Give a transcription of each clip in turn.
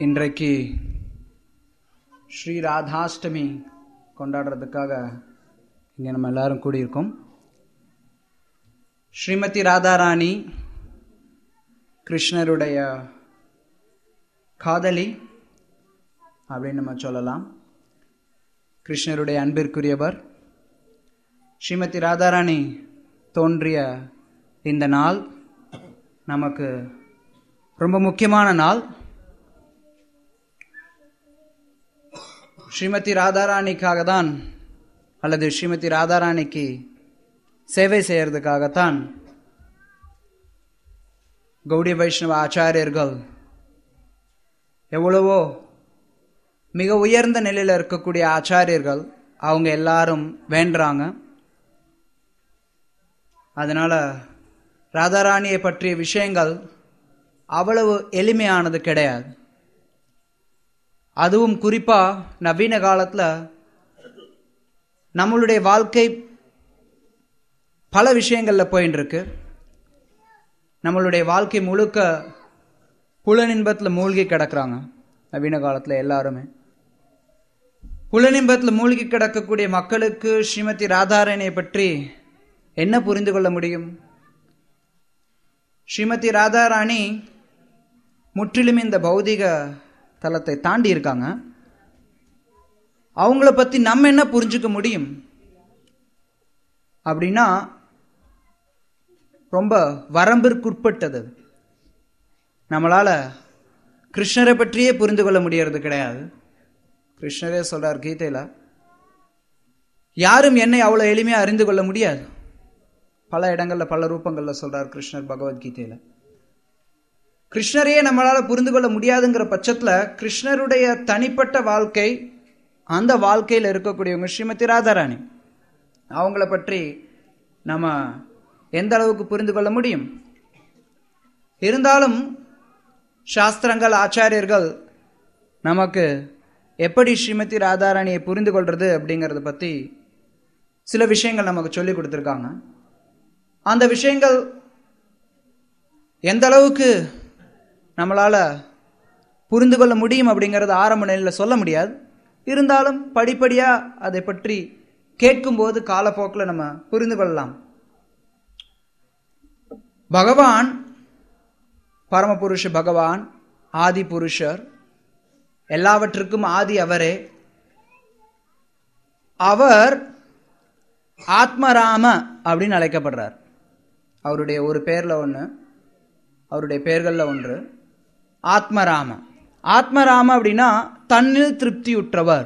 இன்றைக்கு ஸ்ரீ ராதாஷ்டமி கொண்டாடுறதுக்காக இங்கே நம்ம எல்லாரும் கூடியிருக்கோம் ஸ்ரீமதி ராதாராணி கிருஷ்ணருடைய காதலி அப்படின்னு நம்ம சொல்லலாம் கிருஷ்ணருடைய அன்பிற்குரியவர் ஸ்ரீமதி ராதாராணி தோன்றிய இந்த நாள் நமக்கு ரொம்ப முக்கியமான நாள் ஸ்ரீமதி ராதாராணிக்காக தான் அல்லது ஸ்ரீமதி ராதாராணிக்கு சேவை செய்யறதுக்காகத்தான் கௌடிய வைஷ்ணவ ஆச்சாரியர்கள் எவ்வளவோ மிக உயர்ந்த நிலையில் இருக்கக்கூடிய ஆச்சாரியர்கள் அவங்க எல்லாரும் வேண்டுறாங்க அதனால ராதாராணியை பற்றிய விஷயங்கள் அவ்வளவு எளிமையானது கிடையாது அதுவும் குறிப்பா நவீன காலத்துல நம்மளுடைய வாழ்க்கை பல விஷயங்கள்ல போயின்னு இருக்கு நம்மளுடைய வாழ்க்கை முழுக்க புலனின்பத்தில் மூழ்கி கிடக்குறாங்க நவீன காலத்துல எல்லாருமே புலனின்பத்தில் மூழ்கி கிடக்கக்கூடிய மக்களுக்கு ஸ்ரீமதி ராதாராணியை பற்றி என்ன புரிந்து கொள்ள முடியும் ஸ்ரீமதி ராதாராணி முற்றிலும் இந்த பௌதிக தளத்தை தாண்டி இருக்காங்க அவங்கள பத்தி நம்ம என்ன புரிஞ்சுக்க முடியும் அப்படின்னா ரொம்ப வரம்பிற்குட்பட்டது நம்மளால கிருஷ்ணரை பற்றியே புரிந்து கொள்ள முடியறது கிடையாது கிருஷ்ணரே சொல்றார் கீதையில யாரும் என்னை அவ்வளவு எளிமையா அறிந்து கொள்ள முடியாது பல இடங்கள்ல பல ரூபங்கள்ல சொல்றார் கிருஷ்ணர் பகவத்கீதையில கிருஷ்ணரையே நம்மளால புரிந்து கொள்ள முடியாதுங்கிற பட்சத்துல கிருஷ்ணருடைய தனிப்பட்ட வாழ்க்கை அந்த வாழ்க்கையில் இருக்கக்கூடியவங்க ஸ்ரீமதி ராதாராணி அவங்கள பற்றி நம்ம எந்த அளவுக்கு புரிந்து கொள்ள முடியும் இருந்தாலும் சாஸ்திரங்கள் ஆச்சாரியர்கள் நமக்கு எப்படி ஸ்ரீமதி ராதாராணியை புரிந்து கொள்றது அப்படிங்கிறத பற்றி சில விஷயங்கள் நமக்கு சொல்லி கொடுத்துருக்காங்க அந்த விஷயங்கள் எந்த அளவுக்கு நம்மளால புரிந்து கொள்ள முடியும் அப்படிங்கிறது ஆரம்ப நிலையில் சொல்ல முடியாது இருந்தாலும் படிப்படியாக அதை பற்றி கேட்கும்போது காலப்போக்கில் நம்ம புரிந்து கொள்ளலாம் பகவான் பரமபுருஷ பகவான் ஆதி புருஷர் எல்லாவற்றுக்கும் ஆதி அவரே அவர் ஆத்மராம அப்படின்னு அழைக்கப்படுறார் அவருடைய ஒரு பேர்ல ஒன்று அவருடைய பெயர்களில் ஒன்று ஆத்மராம ஆத்மராம அப்படின்னா தன்னில் திருப்தியுற்றவர்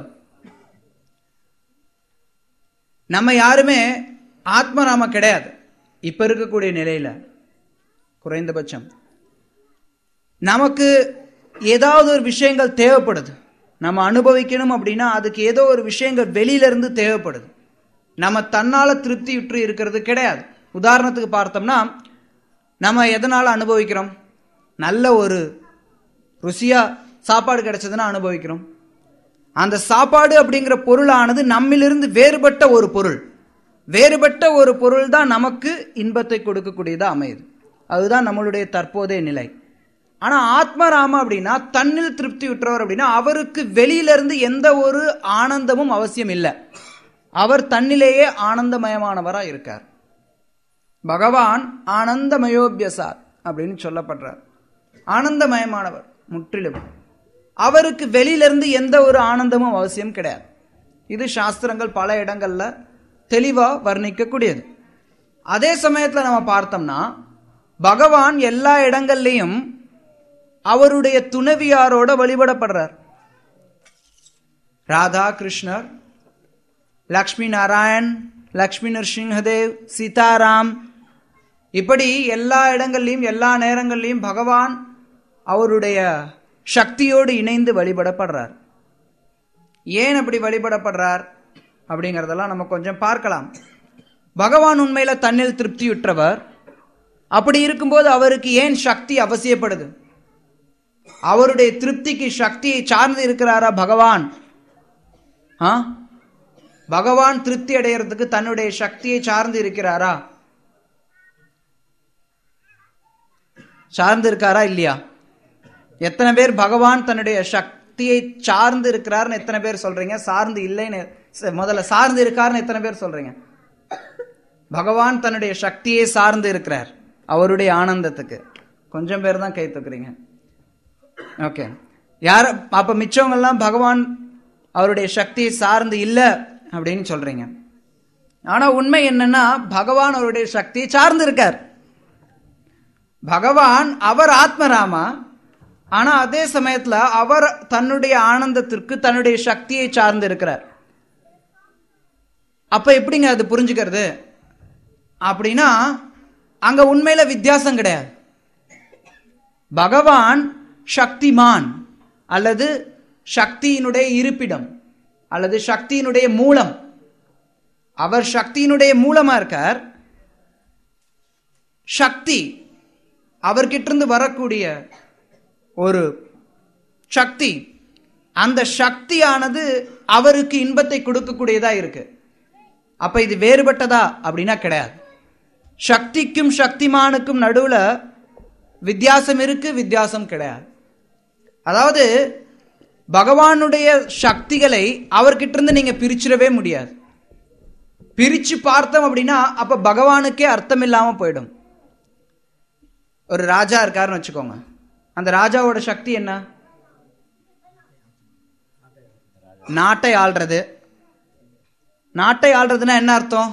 நம்ம யாருமே ஆத்மராம கிடையாது இப்ப இருக்கக்கூடிய நிலையில குறைந்தபட்சம் நமக்கு ஏதாவது ஒரு விஷயங்கள் தேவைப்படுது நம்ம அனுபவிக்கணும் அப்படின்னா அதுக்கு ஏதோ ஒரு விஷயங்கள் வெளியில இருந்து தேவைப்படுது நம்ம தன்னால திருப்தியுற்று இருக்கிறது கிடையாது உதாரணத்துக்கு பார்த்தோம்னா நம்ம எதனால அனுபவிக்கிறோம் நல்ல ஒரு ருசியா சாப்பாடு கிடைச்சதுன்னா அனுபவிக்கிறோம் அந்த சாப்பாடு அப்படிங்கிற பொருளானது நம்மிலிருந்து வேறுபட்ட ஒரு பொருள் வேறுபட்ட ஒரு பொருள் தான் நமக்கு இன்பத்தை கொடுக்கக்கூடியதா அமையுது அதுதான் நம்மளுடைய தற்போதைய நிலை ஆனா ஆத்மராம அப்படின்னா தன்னில் திருப்தி விட்டுறவர் அப்படின்னா அவருக்கு வெளியிலிருந்து எந்த ஒரு ஆனந்தமும் அவசியம் இல்லை அவர் தன்னிலேயே ஆனந்தமயமானவரா இருக்கார் பகவான் ஆனந்தமயோபியசார் அப்படின்னு சொல்லப்படுறார் ஆனந்தமயமானவர் முற்றிலும் அவருக்கு வெளியிலிருந்து எந்த ஒரு ஆனந்தமும் அவசியம் கிடையாது இது சாஸ்திரங்கள் பல இடங்கள்ல தெளிவா வர்ணிக்கக்கூடியது அதே சமயத்துல நம்ம பார்த்தோம்னா பகவான் எல்லா இடங்கள்லையும் அவருடைய துணைவியாரோட வழிபடப்படுறார் ராதா கிருஷ்ணர் லக்ஷ்மி நாராயண் லக்ஷ்மி நரசிங்கதேவ் சீதாராம் இப்படி எல்லா இடங்கள்லையும் எல்லா நேரங்கள்லையும் பகவான் அவருடைய சக்தியோடு இணைந்து வழிபடப்படுறார் ஏன் அப்படி வழிபடப்படுறார் அப்படிங்கிறதெல்லாம் நம்ம கொஞ்சம் பார்க்கலாம் பகவான் உண்மையில தன்னில் திருப்தியுற்றவர் அப்படி இருக்கும்போது அவருக்கு ஏன் சக்தி அவசியப்படுது அவருடைய திருப்திக்கு சக்தியை சார்ந்து இருக்கிறாரா பகவான் ஆ பகவான் திருப்தி அடைகிறதுக்கு தன்னுடைய சக்தியை சார்ந்து இருக்கிறாரா சார்ந்து இருக்காரா இல்லையா எத்தனை பேர் பகவான் தன்னுடைய சக்தியை சார்ந்து இருக்கிறார்னு எத்தனை பேர் சொல்றீங்க சார்ந்து இல்லைன்னு ச- முதல்ல சார்ந்து இருக்காருன்னு எத்தனை பேர் சொல்றீங்க பகவான் தன்னுடைய சக்தியை சார்ந்து இருக்கிறார் அவருடைய ஆனந்தத்துக்கு கொஞ்சம் பேர் தான் கை தூக்குறீங்க ஓகே யார் அப்ப மிச்சவங்க எல்லாம் பகவான் அவருடைய சக்தியை சார்ந்து இல்ல அப்படின்னு சொல்றீங்க ஆனா உண்மை என்னன்னா பகவான் அவருடைய சக்தியை சார்ந்து இருக்கார் பகவான் அவர் ஆத்மராமா ஆனா அதே சமயத்துல அவர் தன்னுடைய ஆனந்தத்திற்கு தன்னுடைய சக்தியை சார்ந்து இருக்கிறார் அப்ப எப்படிங்க அது புரிஞ்சுக்கிறது அப்படின்னா அங்க உண்மையில வித்தியாசம் கிடையாது பகவான் சக்திமான் அல்லது சக்தியினுடைய இருப்பிடம் அல்லது சக்தியினுடைய மூலம் அவர் சக்தியினுடைய மூலமா இருக்கார் சக்தி அவர்கிட்ட இருந்து வரக்கூடிய ஒரு சக்தி அந்த சக்தியானது அவருக்கு இன்பத்தை கொடுக்கக்கூடியதா இருக்கு அப்ப இது வேறுபட்டதா அப்படின்னா கிடையாது சக்திக்கும் சக்திமானுக்கும் நடுவுல வித்தியாசம் இருக்கு வித்தியாசம் கிடையாது அதாவது பகவானுடைய சக்திகளை அவர்கிட்ட இருந்து நீங்க பிரிச்சிடவே முடியாது பிரிச்சு பார்த்தோம் அப்படின்னா அப்ப பகவானுக்கே அர்த்தம் இல்லாம போயிடும் ஒரு ராஜா இருக்காருன்னு வச்சுக்கோங்க அந்த ராஜாவோட சக்தி என்ன நாட்டை ஆள்றது நாட்டை ஆள்றதுன்னா என்ன அர்த்தம்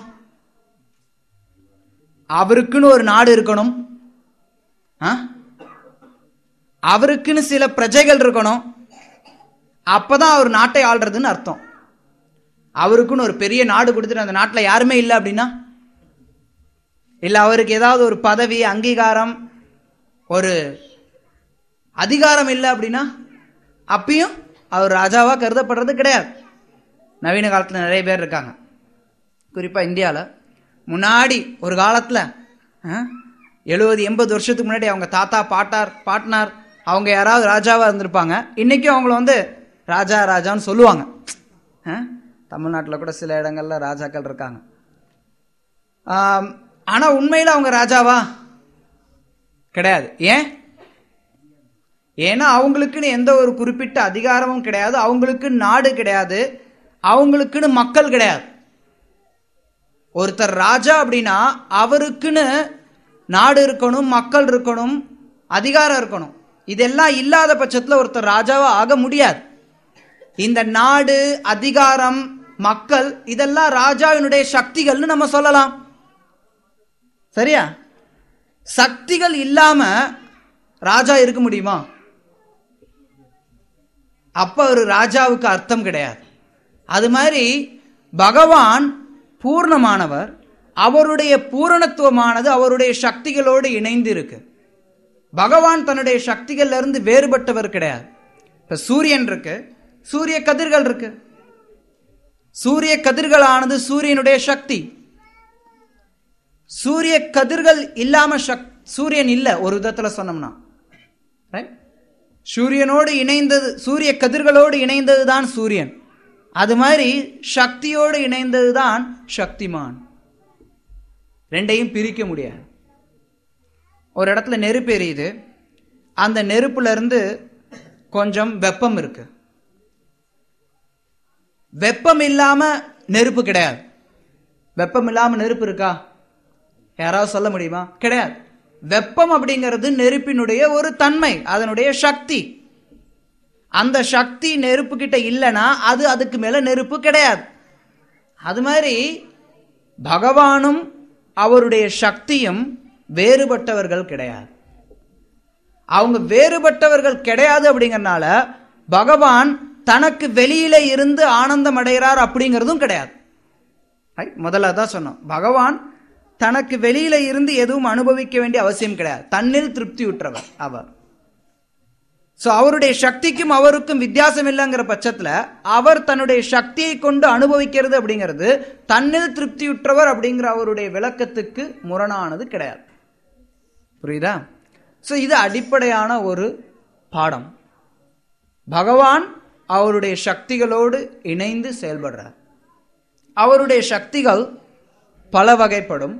அவருக்குன்னு ஒரு நாடு இருக்கணும் ஆ? அவருக்குன்னு சில பிரஜைகள் இருக்கணும் அப்பதான் அவர் நாட்டை ஆள்றதுன்னு அர்த்தம் அவருக்குன்னு ஒரு பெரிய நாடு கொடுத்துட்டு அந்த நாட்டில் யாருமே இல்லை அப்படின்னா இல்லை அவருக்கு ஏதாவது ஒரு பதவி அங்கீகாரம் ஒரு அதிகாரம் இல்லை அப்படின்னா அப்பயும் அவர் ராஜாவா கருதப்படுறது கிடையாது நவீன காலத்தில் நிறைய பேர் இருக்காங்க குறிப்பாக இந்தியாவில் முன்னாடி ஒரு காலத்தில் எழுபது எண்பது வருஷத்துக்கு முன்னாடி அவங்க தாத்தா பாட்டார் பாட்னார் அவங்க யாராவது ராஜாவாக இருந்திருப்பாங்க இன்றைக்கும் அவங்கள வந்து ராஜா ராஜான்னு சொல்லுவாங்க தமிழ்நாட்டில் கூட சில இடங்கள்ல ராஜாக்கள் இருக்காங்க ஆம், ஆனா உண்மையில் அவங்க ராஜாவா கிடையாது ஏன் ஏன்னா அவங்களுக்குன்னு எந்த ஒரு குறிப்பிட்ட அதிகாரமும் கிடையாது அவங்களுக்கு நாடு கிடையாது அவங்களுக்குன்னு மக்கள் கிடையாது ஒருத்தர் ராஜா அப்படின்னா அவருக்குன்னு நாடு இருக்கணும் மக்கள் இருக்கணும் அதிகாரம் இருக்கணும் இதெல்லாம் இல்லாத பட்சத்தில் ஒருத்தர் ராஜாவா ஆக முடியாது இந்த நாடு அதிகாரம் மக்கள் இதெல்லாம் ராஜாவினுடைய சக்திகள்னு நம்ம சொல்லலாம் சரியா சக்திகள் இல்லாம ராஜா இருக்க முடியுமா அப்ப ஒரு ராஜாவுக்கு அர்த்தம் கிடையாது அது மாதிரி பகவான் பூர்ணமானவர் அவருடைய பூரணத்துவமானது அவருடைய சக்திகளோடு இணைந்து இருக்கு பகவான் தன்னுடைய சக்திகள்ல இருந்து வேறுபட்டவர் கிடையாது இப்ப சூரியன் இருக்கு சூரிய கதிர்கள் இருக்கு சூரிய கதிர்களானது சூரியனுடைய சக்தி சூரிய கதிர்கள் இல்லாம சக் சூரியன் இல்ல ஒரு விதத்துல சொன்னோம்னா Right? சூரியனோடு இணைந்தது சூரிய கதிர்களோடு இணைந்தது தான் சூரியன் அது மாதிரி சக்தியோடு இணைந்தது தான் சக்திமான் ரெண்டையும் பிரிக்க முடியாது ஒரு இடத்துல நெருப்பு எரியுது அந்த நெருப்புல இருந்து கொஞ்சம் வெப்பம் இருக்கு வெப்பம் இல்லாம நெருப்பு கிடையாது வெப்பம் இல்லாம நெருப்பு இருக்கா யாராவது சொல்ல முடியுமா கிடையாது வெப்பம் அப்படிங்கிறது நெருப்பினுடைய ஒரு தன்மை அதனுடைய சக்தி அந்த சக்தி நெருப்பு கிட்ட இல்லைன்னா அது அதுக்கு மேல நெருப்பு கிடையாது அது மாதிரி பகவானும் அவருடைய சக்தியும் வேறுபட்டவர்கள் கிடையாது அவங்க வேறுபட்டவர்கள் கிடையாது அப்படிங்கறனால பகவான் தனக்கு வெளியில இருந்து ஆனந்தம் அடைகிறார் அப்படிங்கிறதும் கிடையாது Right? முதல்ல தான் சொன்னோம் பகவான் தனக்கு வெளியில இருந்து எதுவும் அனுபவிக்க வேண்டிய அவசியம் கிடையாது தன்னில் திருப்தி உற்றவர் அவர் சோ அவருடைய சக்திக்கும் அவருக்கும் வித்தியாசம் இல்லைங்கிற பட்சத்துல அவர் தன்னுடைய சக்தியை கொண்டு அனுபவிக்கிறது அப்படிங்கிறது தன்னில் திருப்தியுற்றவர் அப்படிங்கிற அவருடைய விளக்கத்துக்கு முரணானது கிடையாது புரியுதா சோ இது அடிப்படையான ஒரு பாடம் பகவான் அவருடைய சக்திகளோடு இணைந்து செயல்படுறார் அவருடைய சக்திகள் பல வகைப்படும்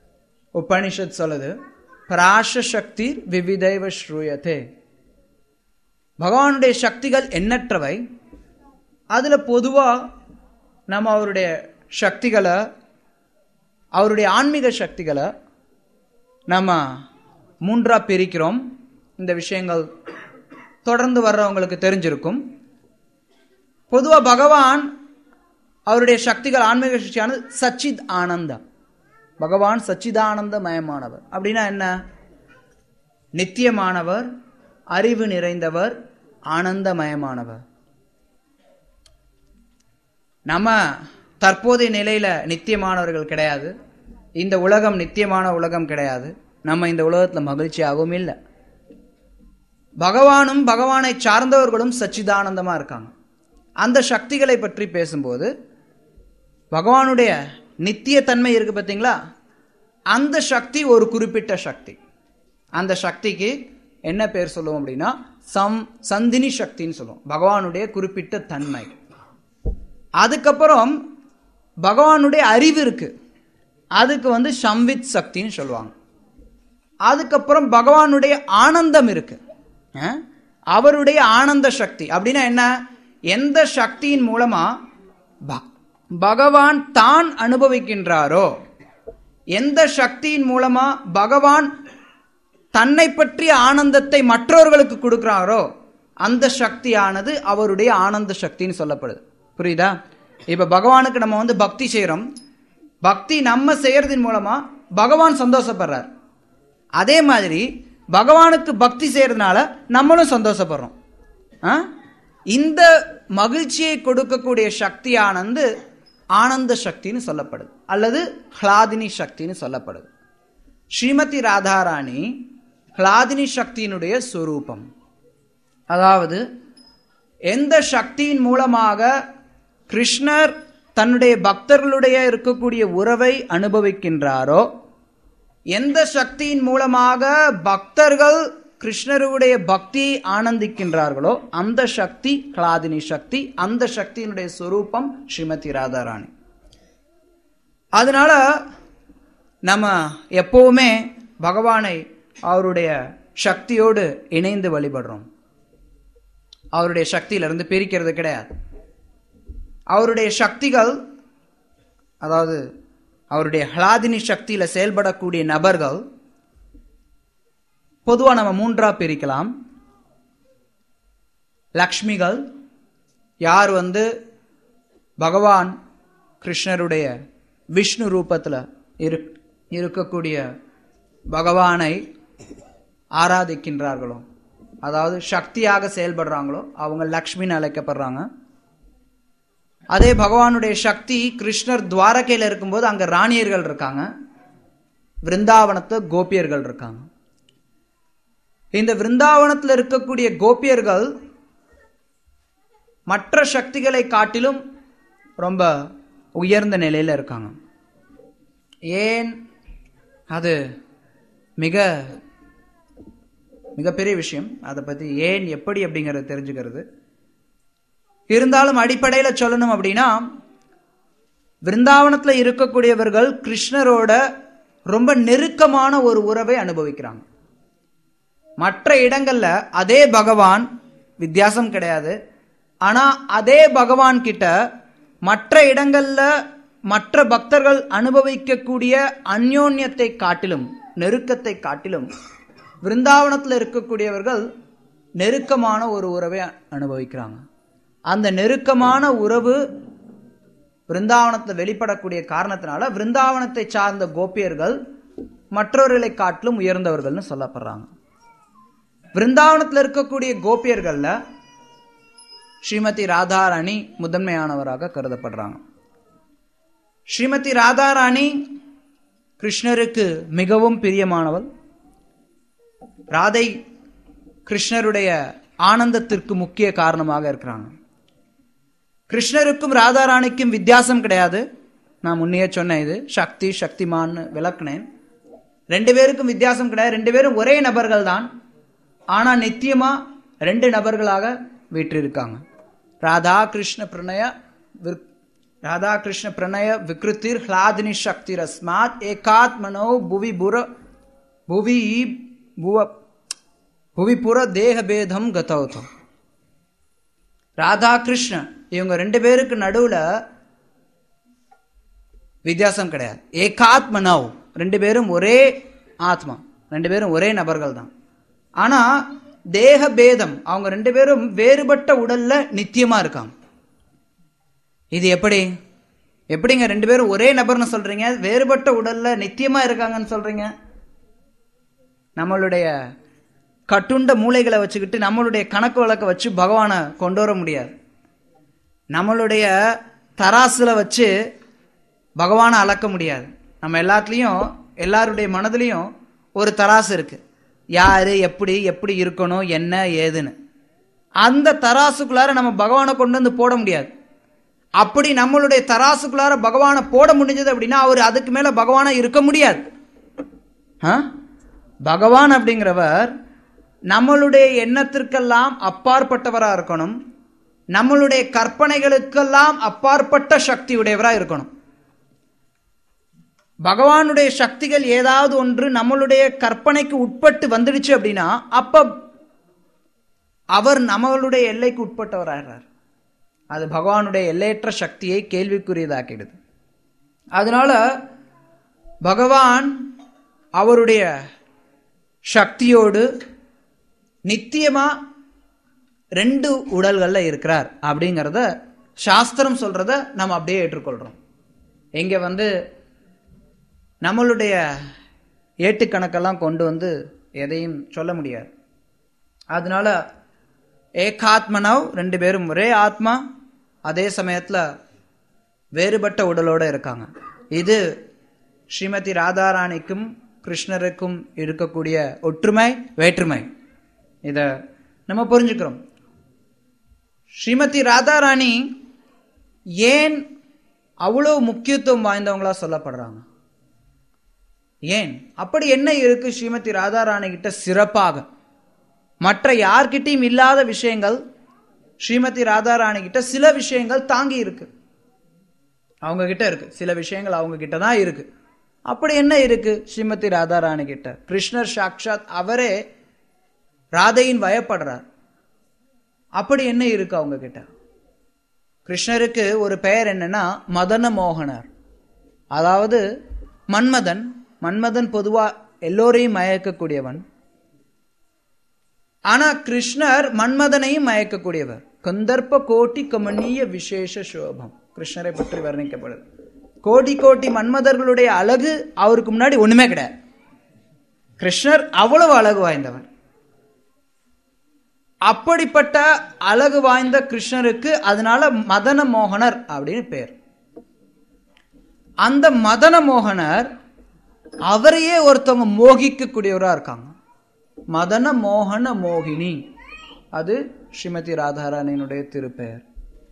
உபனிஷத் சொல்லுது பிராஷ சக்தி விவிதைவ ஸ்ரூயத்தே பகவானுடைய சக்திகள் எண்ணற்றவை அதில் பொதுவாக நம்ம அவருடைய சக்திகளை அவருடைய ஆன்மீக சக்திகளை நம்ம மூன்றா பிரிக்கிறோம் இந்த விஷயங்கள் தொடர்ந்து வர்றவங்களுக்கு தெரிஞ்சிருக்கும் பொதுவாக பகவான் அவருடைய சக்திகள் ஆன்மீக சக்தியானது சச்சித் ஆனந்தம் பகவான் சச்சிதானந்த மயமானவர் அப்படின்னா என்ன நித்தியமானவர் அறிவு நிறைந்தவர் ஆனந்தமயமானவர் நம்ம தற்போதைய நிலையில நித்தியமானவர்கள் கிடையாது இந்த உலகம் நித்தியமான உலகம் கிடையாது நம்ம இந்த உலகத்துல மகிழ்ச்சியாகவும் இல்லை பகவானும் பகவானை சார்ந்தவர்களும் சச்சிதானந்தமா இருக்காங்க அந்த சக்திகளை பற்றி பேசும்போது பகவானுடைய நித்திய தன்மை இருக்கு பார்த்தீங்களா அந்த சக்தி ஒரு குறிப்பிட்ட சக்தி அந்த சக்திக்கு என்ன பேர் சொல்லுவோம் அப்படின்னா சம் சந்தினி சக்தின்னு சொல்லுவோம் பகவானுடைய குறிப்பிட்ட தன்மை அதுக்கப்புறம் பகவானுடைய அறிவு இருக்கு அதுக்கு வந்து சம்வித் சக்தின்னு சொல்லுவாங்க அதுக்கப்புறம் பகவானுடைய ஆனந்தம் இருக்கு அஹ்? அவருடைய ஆனந்த சக்தி அப்படின்னா என்ன எந்த சக்தியின் மூலமா ப- பகவான் தான் அனுபவிக்கின்றாரோ எந்த சக்தியின் மூலமா பகவான் தன்னை பற்றிய ஆனந்தத்தை மற்றவர்களுக்கு கொடுக்கிறாரோ அந்த சக்தியானது அவருடைய ஆனந்த சக்தின்னு சொல்லப்படுது புரியுதா இப்ப பகவானுக்கு நம்ம வந்து பக்தி செய்றோம் பக்தி நம்ம செய்யறதின் மூலமா பகவான் சந்தோஷப்படுறார் அதே மாதிரி பகவானுக்கு பக்தி செய்யறதுனால நம்மளும் சந்தோஷப்படுறோம் ஆ? இந்த மகிழ்ச்சியை கொடுக்கக்கூடிய சக்தியானது ஆனந்த சக்தின்னு சொல்லப்படுது அல்லது ஹ்லாதினி சக்தின்னு சொல்லப்படுது ஸ்ரீமதி ராதாராணி ஹ்லாதினி சக்தியினுடைய சொரூபம் அதாவது எந்த சக்தியின் மூலமாக கிருஷ்ணர் தன்னுடைய பக்தர்களுடைய இருக்கக்கூடிய உறவை அனுபவிக்கின்றாரோ எந்த சக்தியின் மூலமாக பக்தர்கள் கிருஷ்ணருடைய பக்தியை ஆனந்திக்கின்றார்களோ அந்த சக்தி கிளாதினி சக்தி அந்த சக்தியினுடைய சொரூபம் ஸ்ரீமதி ராதாராணி அதனால நம்ம எப்பவுமே பகவானை அவருடைய சக்தியோடு இணைந்து வழிபடுறோம் அவருடைய சக்தியிலிருந்து பிரிக்கிறது கிடையாது அவருடைய சக்திகள் அதாவது அவருடைய ஹலாதினி சக்தியில செயல்படக்கூடிய நபர்கள் பொதுவாக நம்ம மூன்றா பிரிக்கலாம் லக்ஷ்மிகள் யார் வந்து பகவான் கிருஷ்ணருடைய விஷ்ணு ரூபத்தில் இரு இருக்கக்கூடிய பகவானை ஆராதிக்கின்றார்களோ அதாவது சக்தியாக செயல்படுறாங்களோ அவங்க லக்ஷ்மின்னு அழைக்கப்படுறாங்க அதே பகவானுடைய சக்தி கிருஷ்ணர் துவாரகையில் இருக்கும்போது அங்க ராணியர்கள் இருக்காங்க விருந்தாவனத்து கோபியர்கள் இருக்காங்க இந்த விருந்தாவனத்தில் இருக்கக்கூடிய கோபியர்கள் மற்ற சக்திகளை காட்டிலும் ரொம்ப உயர்ந்த நிலையில இருக்காங்க ஏன் அது மிக மிகப்பெரிய விஷயம் அதை பத்தி ஏன் எப்படி அப்படிங்கறத தெரிஞ்சுக்கிறது இருந்தாலும் அடிப்படையில் சொல்லணும் அப்படின்னா விருந்தாவனத்தில் இருக்கக்கூடியவர்கள் கிருஷ்ணரோட ரொம்ப நெருக்கமான ஒரு உறவை அனுபவிக்கிறாங்க மற்ற இடங்கள்ல அதே பகவான் வித்தியாசம் கிடையாது ஆனா அதே பகவான் கிட்ட மற்ற இடங்கள்ல மற்ற பக்தர்கள் அனுபவிக்கக்கூடிய அந்யோன்யத்தை காட்டிலும் நெருக்கத்தை காட்டிலும் விருந்தாவனத்தில் இருக்கக்கூடியவர்கள் நெருக்கமான ஒரு உறவை அனுபவிக்கிறாங்க அந்த நெருக்கமான உறவு விருந்தாவனத்தில் வெளிப்படக்கூடிய காரணத்தினால விருந்தாவனத்தை சார்ந்த கோபியர்கள் மற்றவர்களை காட்டிலும் உயர்ந்தவர்கள்னு சொல்லப்படுறாங்க விருந்தாவனத்தில் இருக்கக்கூடிய கோபியர்கள்ல ஸ்ரீமதி ராதாராணி முதன்மையானவராக கருதப்படுறாங்க ஸ்ரீமதி ராதாராணி கிருஷ்ணருக்கு மிகவும் பிரியமானவள் ராதை கிருஷ்ணருடைய ஆனந்தத்திற்கு முக்கிய காரணமாக இருக்கிறாங்க கிருஷ்ணருக்கும் ராதாராணிக்கும் வித்தியாசம் கிடையாது நான் முன்னையே சொன்னேன் இது சக்தி சக்திமான்னு விளக்குனேன் ரெண்டு பேருக்கும் வித்தியாசம் கிடையாது ரெண்டு பேரும் ஒரே நபர்கள் தான் ஆனா நித்தியமா ரெண்டு நபர்களாக வீற்றிருக்காங்க ராதா கிருஷ்ண பிரணய விற்- ராதா கிருஷ்ண பிரணய விக்ருத்திர் ஹ்லாதினி சக்தி ரஸ்மாத் ஏகாத்மனோ புவி புர புவி புவ புவி புற தேக பேதம் கதௌதம் ராதா கிருஷ்ணன் இவங்க ரெண்டு பேருக்கு நடுவுல வித்தியாசம் கிடையாது ஏகாத்ம நவ் ரெண்டு பேரும் ஒரே ஆத்மா ரெண்டு பேரும் ஒரே நபர்கள் தான் ஆனா தேக பேதம் அவங்க ரெண்டு பேரும் வேறுபட்ட உடல்ல நித்தியமா இருக்காங்க இது எப்படி எப்படிங்க ரெண்டு பேரும் ஒரே நபர்னு சொல்றீங்க வேறுபட்ட உடல்ல நித்தியமா இருக்காங்கன்னு சொல்றீங்க நம்மளுடைய கட்டுண்ட மூளைகளை வச்சுக்கிட்டு நம்மளுடைய கணக்கு வழக்க வச்சு பகவானை கொண்டு வர முடியாது நம்மளுடைய தராசுல வச்சு பகவானை அளக்க முடியாது நம்ம எல்லாத்துலேயும் எல்லாருடைய மனதிலையும் ஒரு தராசு இருக்கு யாரு எப்படி எப்படி இருக்கணும் என்ன ஏதுன்னு அந்த தராசுக்குள்ளார நம்ம பகவானை கொண்டு வந்து போட முடியாது அப்படி நம்மளுடைய தராசுக்குள்ளார பகவானை போட முடிஞ்சது அப்படின்னா அவர் அதுக்கு மேல பகவானா இருக்க முடியாது ஆ? பகவான் அப்படிங்கிறவர் நம்மளுடைய எண்ணத்திற்கெல்லாம் அப்பாற்பட்டவரா இருக்கணும் நம்மளுடைய கற்பனைகளுக்கெல்லாம் அப்பாற்பட்ட சக்தி உடையவரா இருக்கணும் பகவானுடைய சக்திகள் ஏதாவது ஒன்று நம்மளுடைய கற்பனைக்கு உட்பட்டு வந்துடுச்சு அப்படின்னா அப்ப அவர் நம்மளுடைய எல்லைக்கு உட்பட்டவராகிறார் அது பகவானுடைய எல்லையற்ற சக்தியை கேள்விக்குரியதாக்கிடுது அதனால பகவான் அவருடைய சக்தியோடு நித்தியமா ரெண்டு உடல்கள்ல இருக்கிறார் அப்படிங்கிறத சாஸ்திரம் சொல்றத நம்ம அப்படியே ஏற்றுக்கொள்றோம் இங்க வந்து நம்மளுடைய ஏட்டுக்கணக்கெல்லாம் கொண்டு வந்து எதையும் சொல்ல முடியாது அதனால ஏகாத்மனவ் ரெண்டு பேரும் ஒரே ஆத்மா அதே சமயத்துல வேறுபட்ட உடலோட இருக்காங்க இது ஸ்ரீமதி ராதாராணிக்கும் கிருஷ்ணருக்கும் இருக்கக்கூடிய ஒற்றுமை வேற்றுமை இத நம்ம புரிஞ்சுக்கிறோம் ஸ்ரீமதி ராதாராணி ஏன் அவ்வளோ முக்கியத்துவம் வாய்ந்தவங்களா சொல்லப்படுறாங்க ஏன் அப்படி என்ன இருக்கு ஸ்ரீமதி ராதாராணி கிட்ட சிறப்பாக மற்ற யார்கிட்டயும் இல்லாத விஷயங்கள் ஸ்ரீமதி ராதாராணி கிட்ட சில விஷயங்கள் தாங்கி இருக்கு அவங்க கிட்ட இருக்கு சில விஷயங்கள் அவங்க கிட்ட தான் இருக்கு அப்படி என்ன இருக்கு ஸ்ரீமதி ராதாராணி கிட்ட கிருஷ்ணர் சாக்ஷாத் அவரே ராதையின் வயப்படுறார் அப்படி என்ன இருக்கு அவங்க கிட்ட கிருஷ்ணருக்கு ஒரு பெயர் என்னன்னா மதன மோகனர் அதாவது மன்மதன் மன்மதன் பொதுவா எல்லோரையும் மயக்கக்கூடியவன் ஆனா கிருஷ்ணர் மன்மதனையும் மயக்கக்கூடியவர் கந்தர்ப்ப கோட்டி கமனீய விசேஷ சோபம் கிருஷ்ணரை பற்றி வர்ணிக்கப்படுது கோடி கோடி மன்மதர்களுடைய அழகு அவருக்கு முன்னாடி ஒண்ணுமே கிடையாது கிருஷ்ணர் அவ்வளவு அழகு வாய்ந்தவர் அப்படிப்பட்ட அழகு வாய்ந்த கிருஷ்ணருக்கு அதனால மதன மோகனர் அப்படின்னு பேர் அந்த மதன மோகனர் அவரையே ஒருத்தவங்க மோகிக்கக்கூடியவரா இருக்காங்க மதன மோகன மோகினி அது ஸ்ரீமதி ராதாராணியினுடைய திருப்பெயர்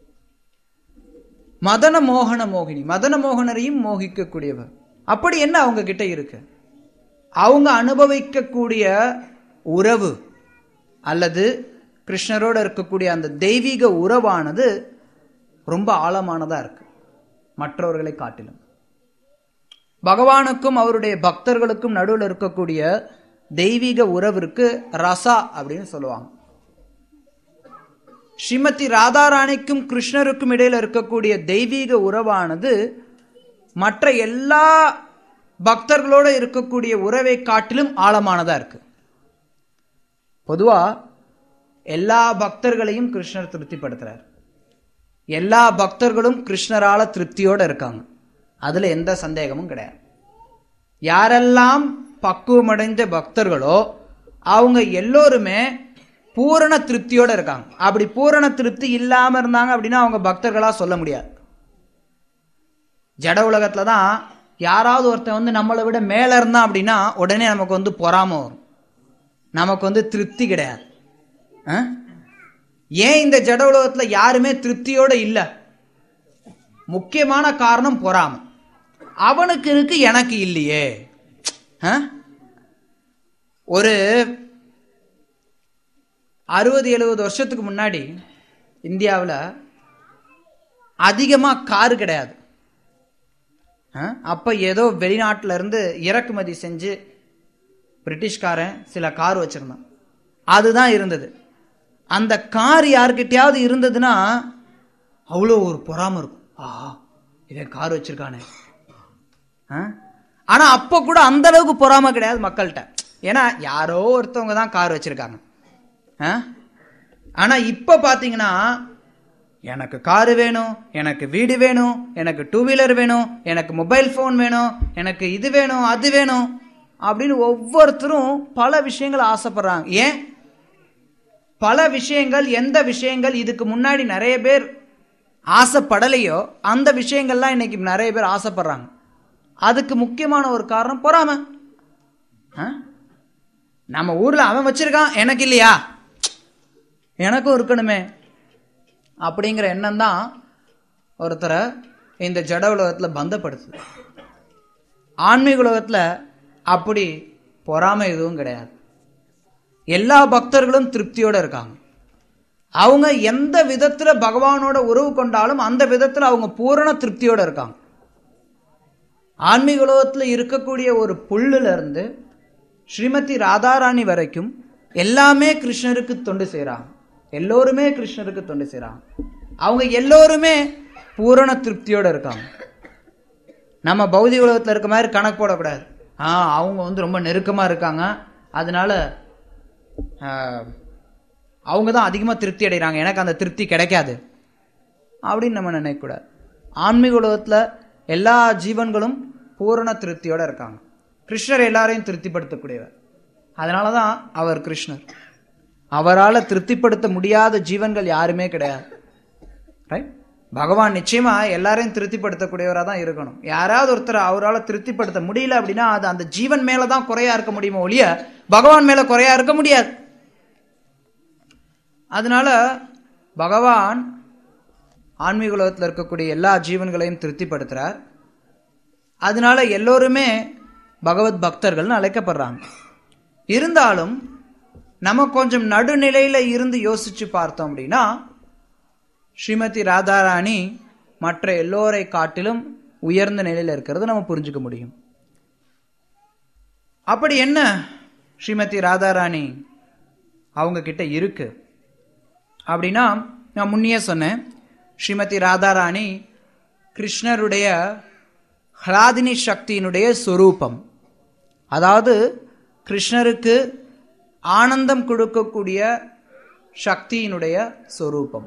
மதன மோகன மோகினி மதன மோகனரையும் மோகிக்கக்கூடியவர் அப்படி என்ன அவங்க கிட்ட இருக்கு அவங்க அனுபவிக்கக்கூடிய உறவு அல்லது கிருஷ்ணரோட இருக்கக்கூடிய அந்த தெய்வீக உறவானது ரொம்ப ஆழமானதா இருக்கு மற்றவர்களை காட்டிலும் பகவானுக்கும் அவருடைய பக்தர்களுக்கும் நடுவில் இருக்கக்கூடிய தெய்வீக உறவிற்கு ரசா அப்படின்னு சொல்லுவாங்க ஸ்ரீமதி ராதாராணிக்கும் கிருஷ்ணருக்கும் இடையில இருக்கக்கூடிய தெய்வீக உறவானது மற்ற எல்லா பக்தர்களோட இருக்கக்கூடிய உறவை காட்டிலும் ஆழமானதா இருக்கு பொதுவா எல்லா பக்தர்களையும் கிருஷ்ணர் திருப்திப்படுத்துறார் எல்லா பக்தர்களும் கிருஷ்ணரால திருப்தியோட இருக்காங்க அதுல எந்த சந்தேகமும் கிடையாது யாரெல்லாம் பக்குவமடைந்த பக்தர்களோ அவங்க எல்லோருமே பூரண திருப்தியோட இருக்காங்க அப்படி பூரண திருப்தி இல்லாம இருந்தாங்க அப்படின்னா அவங்க பக்தர்களா சொல்ல முடியாது ஜட உலகத்துல தான் யாராவது ஒருத்தன் வந்து நம்மளை விட மேல இருந்தான் அப்படின்னா உடனே நமக்கு வந்து பொறாம வரும் நமக்கு வந்து திருப்தி கிடையாது ஆ? ஏன் இந்த ஜட உலகத்துல யாருமே திருப்தியோட இல்ல முக்கியமான காரணம் பொறாமை அவனுக்கு இருக்கு எனக்கு இல்லையே ஆ? ஒரு அறுபது எழுபது வருஷத்துக்கு முன்னாடி இந்தியாவில் அதிகமாக காரு கிடையாது ஆ? அப்ப ஏதோ வெளிநாட்டுல இருந்து இறக்குமதி செஞ்சு பிரிட்டிஷ்காரன் சில கார் வச்சிருந்தான் அதுதான் இருந்தது அந்த கார் யார்கிட்டயாவது இருந்ததுன்னா அவ்வளோ ஒரு பொறாம இருக்கும் ஆஹா இவன் கார் வச்சிருக்கானே ஆ? ஆனா அப்போ கூட அந்த அளவுக்கு பொறாம கிடையாது மக்கள்கிட்ட ஏன்னா யாரோ ஒருத்தவங்க தான் கார் வச்சிருக்காங்க ஆ? ஆனா இப்ப பாத்தீங்கன்னா எனக்கு காரு வேணும் எனக்கு வீடு வேணும் எனக்கு டூ வீலர் வேணும் எனக்கு மொபைல் ஃபோன் வேணும் எனக்கு இது வேணும் அது வேணும் அப்படின்னு ஒவ்வொருத்தரும் பல விஷயங்கள் ஆசைப்படுறாங்க ஏன் பல விஷயங்கள் எந்த விஷயங்கள் இதுக்கு முன்னாடி நிறைய பேர் ஆசைப்படலையோ அந்த விஷயங்கள்லாம் இன்னைக்கு நிறைய பேர் ஆசைப்படுறாங்க அதுக்கு முக்கியமான ஒரு காரணம் பொறாம ஆ? நம்ம ஊர்ல அவன் வச்சிருக்கான் எனக்கு இல்லையா எனக்கும் இருக்கணுமே அப்படிங்கிற எண்ணம் தான் ஒருத்தரை இந்த ஜட உலகத்தில் பந்தப்படுத்துது ஆன்மீக உலகத்தில் அப்படி பொறாமை எதுவும் கிடையாது எல்லா பக்தர்களும் திருப்தியோட இருக்காங்க அவங்க எந்த விதத்துல பகவானோட உறவு கொண்டாலும் அந்த விதத்துல அவங்க பூரண திருப்தியோட இருக்காங்க ஆன்மீக உலகத்துல இருக்கக்கூடிய ஒரு புல்லுல இருந்து ஸ்ரீமதி ராதாராணி வரைக்கும் எல்லாமே கிருஷ்ணருக்கு தொண்டு செய்றாங்க எல்லோருமே கிருஷ்ணருக்கு தொண்டு செய்றாங்க அவங்க எல்லோருமே பூரண திருப்தியோட இருக்காங்க நம்ம பௌதிக உலகத்துல இருக்க மாதிரி கணக்கு போடக்கூடாது ஆ அவங்க வந்து ரொம்ப நெருக்கமா இருக்காங்க அதனால ஆஹ், அவங்க தான் அதிகமாக திருப்தி அடைகிறாங்க எனக்கு அந்த திருப்தி கிடைக்காது அப்படின்னு நம்ம நினைக்கக்கூடாது ஆன்மீக உலகத்தில் எல்லா ஜீவன்களும் பூரண திருப்தியோட இருக்காங்க கிருஷ்ணர் எல்லாரையும் திருப்திப்படுத்தக்கூடியவர் அதனால தான் அவர் கிருஷ்ணர் அவரால் திருப்திப்படுத்த முடியாத ஜீவன்கள் யாருமே கிடையாது ரைட் பகவான் நிச்சயமா எல்லாரையும் திருப்திப்படுத்தக்கூடியவராக தான் இருக்கணும் யாராவது ஒருத்தர் அவரால் திருப்திப்படுத்த முடியல அப்படின்னா அது அந்த ஜீவன் மேல தான் குறையா இருக்க முடியுமோ ஒழிய பகவான் மேல குறையா இருக்க முடியாது அதனால பகவான் ஆன்மீக உலகத்தில் இருக்கக்கூடிய எல்லா ஜீவன்களையும் திருப்திப்படுத்துறார் அதனால எல்லோருமே பகவத் பக்தர்கள்னு அழைக்கப்படுறாங்க இருந்தாலும் நம்ம கொஞ்சம் நடுநிலையில இருந்து யோசிச்சு பார்த்தோம் அப்படின்னா ஸ்ரீமதி ராதாராணி மற்ற எல்லோரை காட்டிலும் உயர்ந்த நிலையில இருக்கிறத நம்ம புரிஞ்சுக்க முடியும் அப்படி என்ன ஸ்ரீமதி ராதாராணி அவங்க கிட்ட இருக்கு அப்படின்னா நான் முன்னையே சொன்னேன் ஸ்ரீமதி ராதாராணி கிருஷ்ணருடைய ஹ்லாதினி சக்தியினுடைய சொரூபம் அதாவது கிருஷ்ணருக்கு ஆனந்தம் கொடுக்கக்கூடிய சக்தியினுடைய சொரூபம்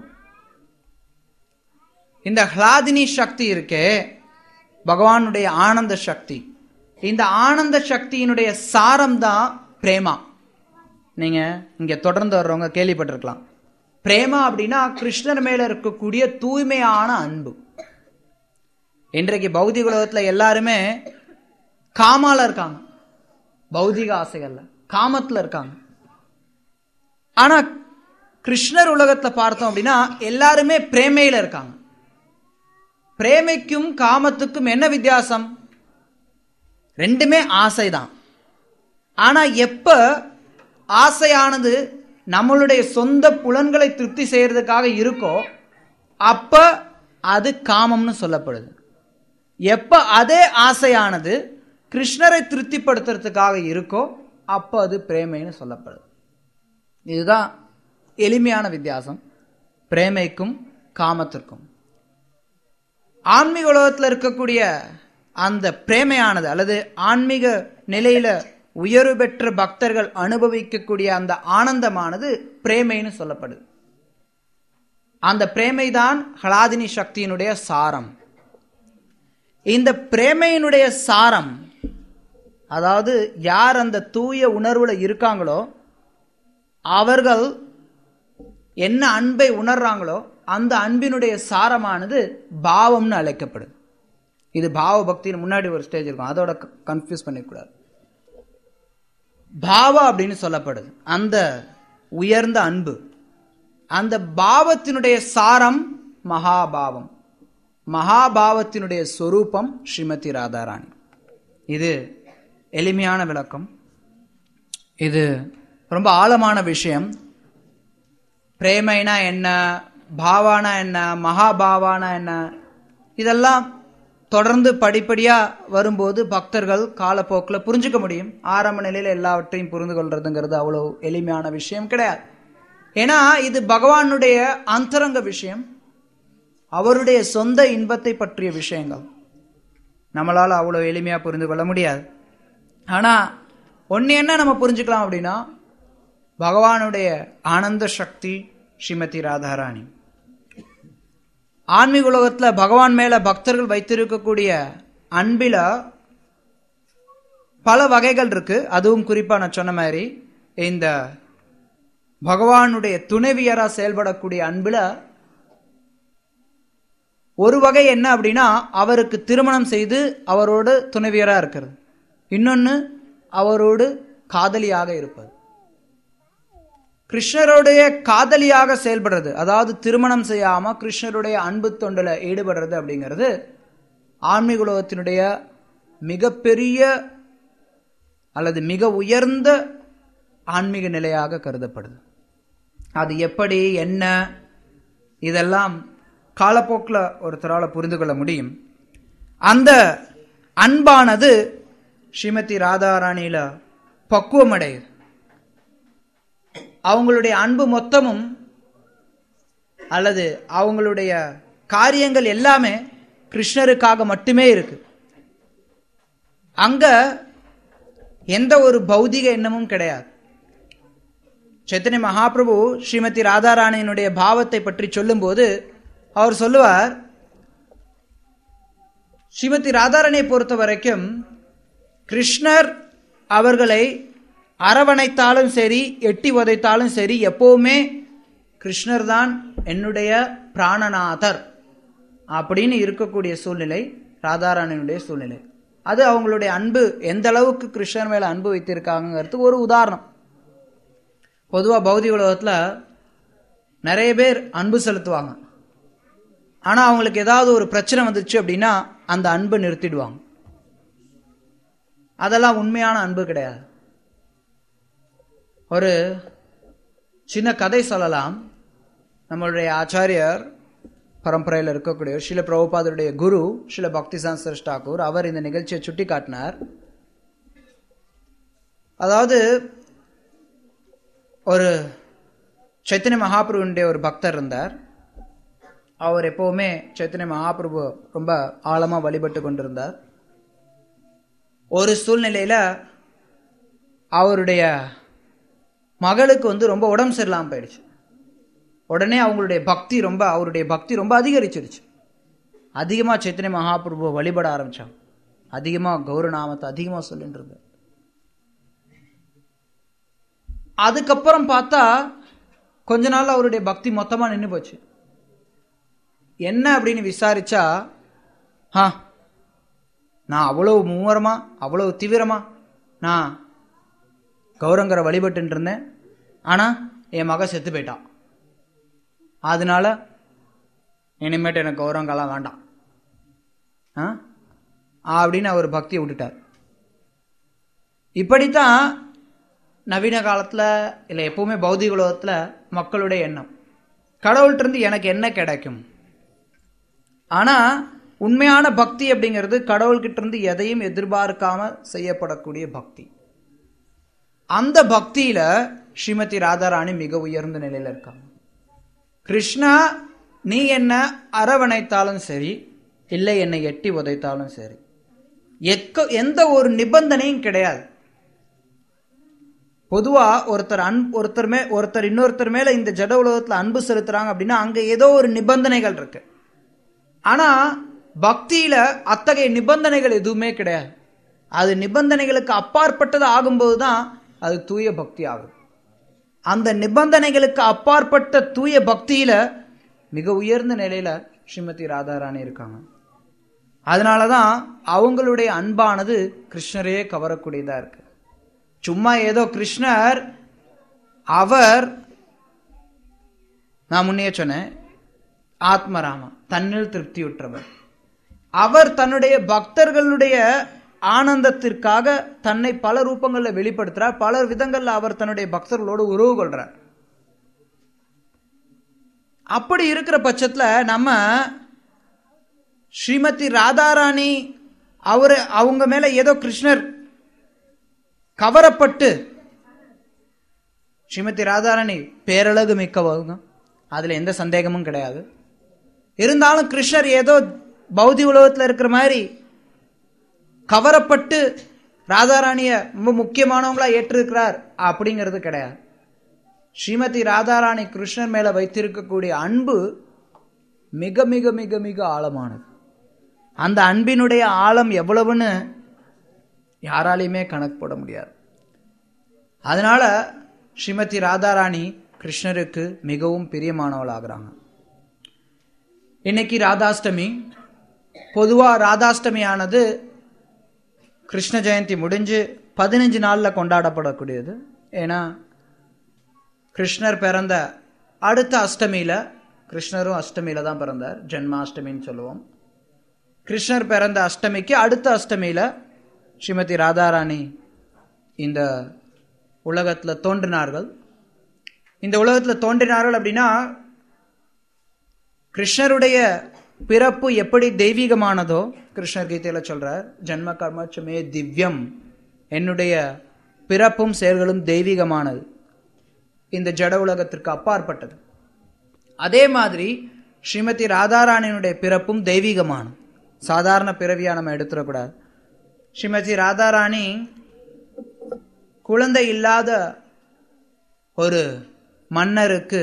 இந்த ஹ்லாதினி சக்தி இருக்கே பகவானுடைய ஆனந்த சக்தி இந்த ஆனந்த சக்தியினுடைய சாரம் தான் பிரேமா நீங்க இங்க தொடர்ந்து வர்றவங்க கேள்விப்பட்டிருக்கலாம் பிரேமா அப்படின்னா கிருஷ்ணர் மேல இருக்கக்கூடிய தூய்மையான அன்பு இன்றைக்கு பௌதிக உலகத்துல எல்லாருமே காமால இருக்காங்க பௌதிக ஆசைகள்ல காமத்துல இருக்காங்க ஆனா கிருஷ்ணர் உலகத்துல பார்த்தோம் அப்படின்னா எல்லாருமே பிரேமையில இருக்காங்க பிரேமைக்கும் காமத்துக்கும் என்ன வித்தியாசம் ரெண்டுமே ஆசைதான் ஆனா எப்ப ஆசையானது நம்மளுடைய சொந்த புலன்களை திருப்தி செய்யறதுக்காக இருக்கோ அப்ப அது காமம்னு சொல்லப்படுது எப்ப அதே ஆசையானது கிருஷ்ணரை திருப்திப்படுத்துறதுக்காக இருக்கோ அப்ப அது பிரேமைன்னு சொல்லப்படுது இதுதான் எளிமையான வித்தியாசம் பிரேமைக்கும் காமத்திற்கும் ஆன்மீக உலகத்தில் இருக்கக்கூடிய அந்த பிரேமையானது அல்லது ஆன்மீக நிலையில உயர்வு பெற்ற பக்தர்கள் அனுபவிக்கக்கூடிய அந்த ஆனந்தமானது பிரேமைன்னு சொல்லப்படுது அந்த பிரேமைதான் ஹலாதினி சக்தியினுடைய சாரம் இந்த பிரேமையினுடைய சாரம் அதாவது யார் அந்த தூய உணர்வுல இருக்காங்களோ அவர்கள் என்ன அன்பை உணர்றாங்களோ அந்த அன்பினுடைய சாரமானது பாவம்னு அழைக்கப்படுது இது பாவ பக்தியின் முன்னாடி ஒரு ஸ்டேஜ் இருக்கும் அதோட கன்ஃபியூஸ் பண்ணிக்கூடாது பாவா அப்படின்னு சொல்லப்படுது அந்த உயர்ந்த அன்பு அந்த பாவத்தினுடைய சாரம் மகாபாவம் மகாபாவத்தினுடைய சொரூபம் ஸ்ரீமதி ராதாராணி இது எளிமையான விளக்கம் இது ரொம்ப ஆழமான விஷயம் பிரேமைனா என்ன பாவானா என்ன மகாபாவானா என்ன இதெல்லாம் தொடர்ந்து படிப்படியா வரும்போது பக்தர்கள் காலப்போக்கில் புரிஞ்சுக்க முடியும் ஆரம்ப நிலையில எல்லாவற்றையும் புரிந்து கொள்றதுங்கிறது அவ்வளவு எளிமையான விஷயம் கிடையாது ஏன்னா இது பகவானுடைய அந்தரங்க விஷயம் அவருடைய சொந்த இன்பத்தை பற்றிய விஷயங்கள் நம்மளால் அவ்வளோ எளிமையாக புரிந்து கொள்ள முடியாது ஆனால் ஒன்று என்ன நம்ம புரிஞ்சுக்கலாம் அப்படின்னா பகவானுடைய ஆனந்த சக்தி ஸ்ரீமதி ராதாராணி ஆன்மீக உலகத்தில் பகவான் மேல பக்தர்கள் வைத்திருக்கக்கூடிய அன்பில பல வகைகள் இருக்கு அதுவும் குறிப்பா நான் சொன்ன மாதிரி இந்த பகவானுடைய துணைவியரா செயல்படக்கூடிய அன்புல ஒரு வகை என்ன அப்படின்னா அவருக்கு திருமணம் செய்து அவரோடு துணைவியரா இருக்கிறது இன்னொன்னு அவரோடு காதலியாக இருப்பது கிருஷ்ணருடைய காதலியாக செயல்படுறது அதாவது திருமணம் செய்யாம கிருஷ்ணருடைய அன்பு தொண்டில் ஈடுபடுறது அப்படிங்கிறது ஆன்மீக உலகத்தினுடைய மிகப்பெரிய அல்லது மிக உயர்ந்த ஆன்மீக நிலையாக கருதப்படுது அது எப்படி என்ன இதெல்லாம் காலப்போக்கில் ஒருத்தரால் புரிந்து கொள்ள முடியும் அந்த அன்பானது ஸ்ரீமதி ராதாராணியில பக்குவம் அடையுது அவங்களுடைய அன்பு மொத்தமும் அல்லது அவங்களுடைய காரியங்கள் எல்லாமே கிருஷ்ணருக்காக மட்டுமே இருக்கு அங்க எந்த ஒரு பௌதிக எண்ணமும் கிடையாது சைத்தன்ய மகாபிரபு ஸ்ரீமதி ராதாராணியினுடைய பாவத்தை பற்றி சொல்லும்போது அவர் சொல்லுவார் ஸ்ரீமதி ராதாராணியை பொறுத்த வரைக்கும் கிருஷ்ணர் அவர்களை அரவணைத்தாலும் சரி எட்டி உதைத்தாலும் சரி எப்பவுமே கிருஷ்ணர் தான் என்னுடைய பிராணநாதர் அப்படின்னு இருக்கக்கூடிய சூழ்நிலை ராதாராணியினுடைய சூழ்நிலை அது அவங்களுடைய அன்பு எந்த அளவுக்கு கிருஷ்ணர் மேல அன்பு வைத்திருக்காங்கிறதுக்கு ஒரு உதாரணம் பொதுவாக பௌதிக உலகத்தில் நிறைய பேர் அன்பு செலுத்துவாங்க ஆனால் அவங்களுக்கு ஏதாவது ஒரு பிரச்சனை வந்துச்சு அப்படின்னா அந்த அன்பை நிறுத்திடுவாங்க அதெல்லாம் உண்மையான அன்பு கிடையாது ஒரு சின்ன கதை சொல்லலாம் நம்மளுடைய ஆச்சாரியர் பரம்பரையில் இருக்கக்கூடிய சில பிரபுபாதருடைய குரு சில பக்தி சான்சர் டாக்கூர் அவர் இந்த நிகழ்ச்சியை சுட்டி காட்டினார் அதாவது ஒரு சைத்தன்ய மகாபிரபுடைய ஒரு பக்தர் இருந்தார் அவர் எப்பவுமே சைத்தன்ய மகாபிரபு ரொம்ப ஆழமாக வழிபட்டு கொண்டிருந்தார் ஒரு சூழ்நிலையில் அவருடைய மகளுக்கு வந்து ரொம்ப உடம்பு சரியில்லாமல் போயிடுச்சு உடனே அவங்களுடைய பக்தி ரொம்ப அவருடைய பக்தி ரொம்ப அதிகரிச்சிருச்சு அதிகமாக சைத்தன்ய மகாபிரபுவை வழிபட ஆரம்பிச்சாங்க அதிகமாக கௌரநாமத்தை அதிகமாக சொல்லிட்டு இருந்தார் அதுக்கப்புறம் பார்த்தா கொஞ்ச நாள் அவருடைய பக்தி மொத்தமாக நின்று போச்சு என்ன அப்படின்னு விசாரிச்சா ஆ நான் அவ்வளோ மூவரமா அவ்வளோ தீவிரமா நான் கௌரங்கரை வழிபட்டு இருந்தேன் ஆனால் என் மக செத்து போயிட்டான் அதனால இனிமேட்டு எனக்கு கௌரவங்கெல்லாம் வேண்டாம் ஆ அப்படின்னு அவர் பக்தியை விட்டுட்டார் இப்படித்தான் நவீன காலத்தில் இல்லை எப்பவுமே பௌதிக உலகத்தில் மக்களுடைய எண்ணம் கடவுள்கிட்ட இருந்து எனக்கு என்ன கிடைக்கும் ஆனால் உண்மையான பக்தி அப்படிங்கிறது கடவுள்கிட்ட இருந்து எதையும் எதிர்பார்க்காம செய்யப்படக்கூடிய பக்தி அந்த பக்தியில ஸ்ரீமதி ராதாராணி மிக உயர்ந்த நிலையில இருக்காங்க கிருஷ்ணா நீ என்ன அரவணைத்தாலும் சரி இல்லை என்னை எட்டி உதைத்தாலும் சரி எக்க எந்த ஒரு நிபந்தனையும் கிடையாது பொதுவா ஒருத்தர் அன் ஒருத்தர் மே ஒருத்தர் இன்னொருத்தர் மேல இந்த ஜட உலகத்துல அன்பு செலுத்துறாங்க அப்படின்னா அங்க ஏதோ ஒரு நிபந்தனைகள் இருக்கு ஆனா பக்தியில அத்தகைய நிபந்தனைகள் எதுவுமே கிடையாது அது நிபந்தனைகளுக்கு அப்பாற்பட்டது ஆகும்போது தான் அது தூய பக்தி ஆகும் அந்த நிபந்தனைகளுக்கு அப்பாற்பட்ட தூய பக்தியில மிக உயர்ந்த நிலையில ஸ்ரீமதி ராதாராணி இருக்காங்க அதனாலதான் அவங்களுடைய அன்பானது கிருஷ்ணரையே கவரக்கூடியதா இருக்கு சும்மா ஏதோ கிருஷ்ணர் அவர் நான் முன்னே சொன்னேன் ஆத்மராமா தன்னில் திருப்தியுற்றவர் அவர் தன்னுடைய பக்தர்களுடைய ஆனந்தத்திற்காக தன்னை பல ரூபங்களில் வெளிப்படுத்துறார் பல விதங்களில் அவர் தன்னுடைய பக்தர்களோடு உறவு கொள்றார் அப்படி இருக்கிற பட்சத்தில் நம்ம ஸ்ரீமதி ராதாராணி அவர் அவங்க மேல ஏதோ கிருஷ்ணர் கவரப்பட்டு ஸ்ரீமதி ராதாராணி பேரழகு மிக்கவங்க அதுல எந்த சந்தேகமும் கிடையாது இருந்தாலும் கிருஷ்ணர் ஏதோ பௌதி உலகத்துல இருக்கிற மாதிரி கவரப்பட்டு ராதாராணிய ரொம்ப முக்கியமானவங்களா ஏற்றிருக்கிறார் அப்படிங்கிறது கிடையாது ஸ்ரீமதி ராதாராணி கிருஷ்ணர் மேல வைத்திருக்கக்கூடிய அன்பு மிக மிக மிக மிக ஆழமானது அந்த அன்பினுடைய ஆழம் எவ்வளவுன்னு யாராலையுமே கணக்கு போட முடியாது அதனால ஸ்ரீமதி ராதாராணி கிருஷ்ணருக்கு மிகவும் பிரியமானவளாகிறாங்க இன்னைக்கு ராதாஷ்டமி பொதுவா ராதாஷ்டமியானது கிருஷ்ண ஜெயந்தி முடிஞ்சு பதினஞ்சு நாள்ல கொண்டாடப்படக்கூடியது ஏன்னா கிருஷ்ணர் பிறந்த அடுத்த அஷ்டமியில கிருஷ்ணரும் அஷ்டமியில தான் பிறந்தார் ஜென்மாஷ்டமின்னு சொல்லுவோம் கிருஷ்ணர் பிறந்த அஷ்டமிக்கு அடுத்த அஷ்டமியில ஸ்ரீமதி ராதாராணி இந்த உலகத்துல தோன்றினார்கள் இந்த உலகத்துல தோன்றினார்கள் அப்படின்னா கிருஷ்ணருடைய பிறப்பு எப்படி தெய்வீகமானதோ கிருஷ்ணர் கீதையில சொல்றார் ஜன்ம கர்மச்சுமே திவ்யம் என்னுடைய பிறப்பும் செயல்களும் தெய்வீகமானது இந்த ஜட உலகத்திற்கு அப்பாற்பட்டது அதே மாதிரி ஸ்ரீமதி ராதாராணியினுடைய பிறப்பும் தெய்வீகமானது சாதாரண பிறவியா நம்ம எடுத்துடக்கூடாது ஸ்ரீமதி ராதாராணி குழந்தை இல்லாத ஒரு மன்னருக்கு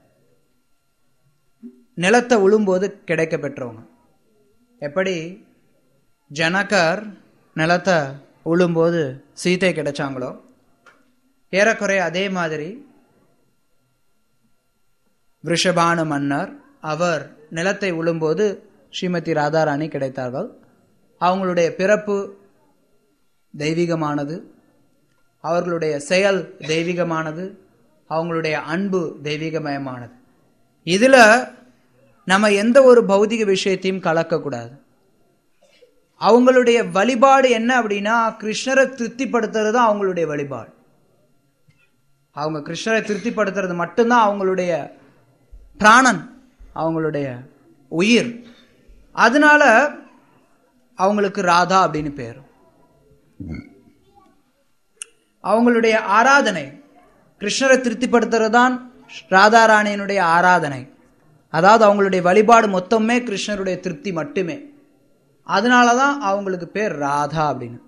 நிலத்தை உழும்போது கிடைக்க பெற்றவங்க எப்படி ஜனகர் நிலத்தை உழும்போது சீதை கிடைச்சாங்களோ ஏறக்குறைய அதே மாதிரி ரிஷபானு மன்னர் அவர் நிலத்தை உழும்போது ஸ்ரீமதி ராதாராணி கிடைத்தார்கள் அவங்களுடைய பிறப்பு தெய்வீகமானது அவர்களுடைய செயல் தெய்வீகமானது அவங்களுடைய அன்பு தெய்வீகமயமானது இதுல நம்ம எந்த ஒரு பௌதிக விஷயத்தையும் கலக்கக்கூடாது அவங்களுடைய வழிபாடு என்ன அப்படின்னா கிருஷ்ணரை திருப்திப்படுத்துறது தான் அவங்களுடைய வழிபாடு அவங்க கிருஷ்ணரை திருப்திப்படுத்துறது மட்டும்தான் அவங்களுடைய பிராணன் அவங்களுடைய உயிர் அதனால அவங்களுக்கு ராதா அப்படின்னு பேர் அவங்களுடைய ஆராதனை கிருஷ்ணரை திருப்திப்படுத்துறது தான் ராதாராணியனுடைய ஆராதனை அதாவது அவங்களுடைய வழிபாடு மொத்தமே கிருஷ்ணருடைய திருப்தி மட்டுமே அதனால தான் அவங்களுக்கு பேர் ராதா அப்படின்னு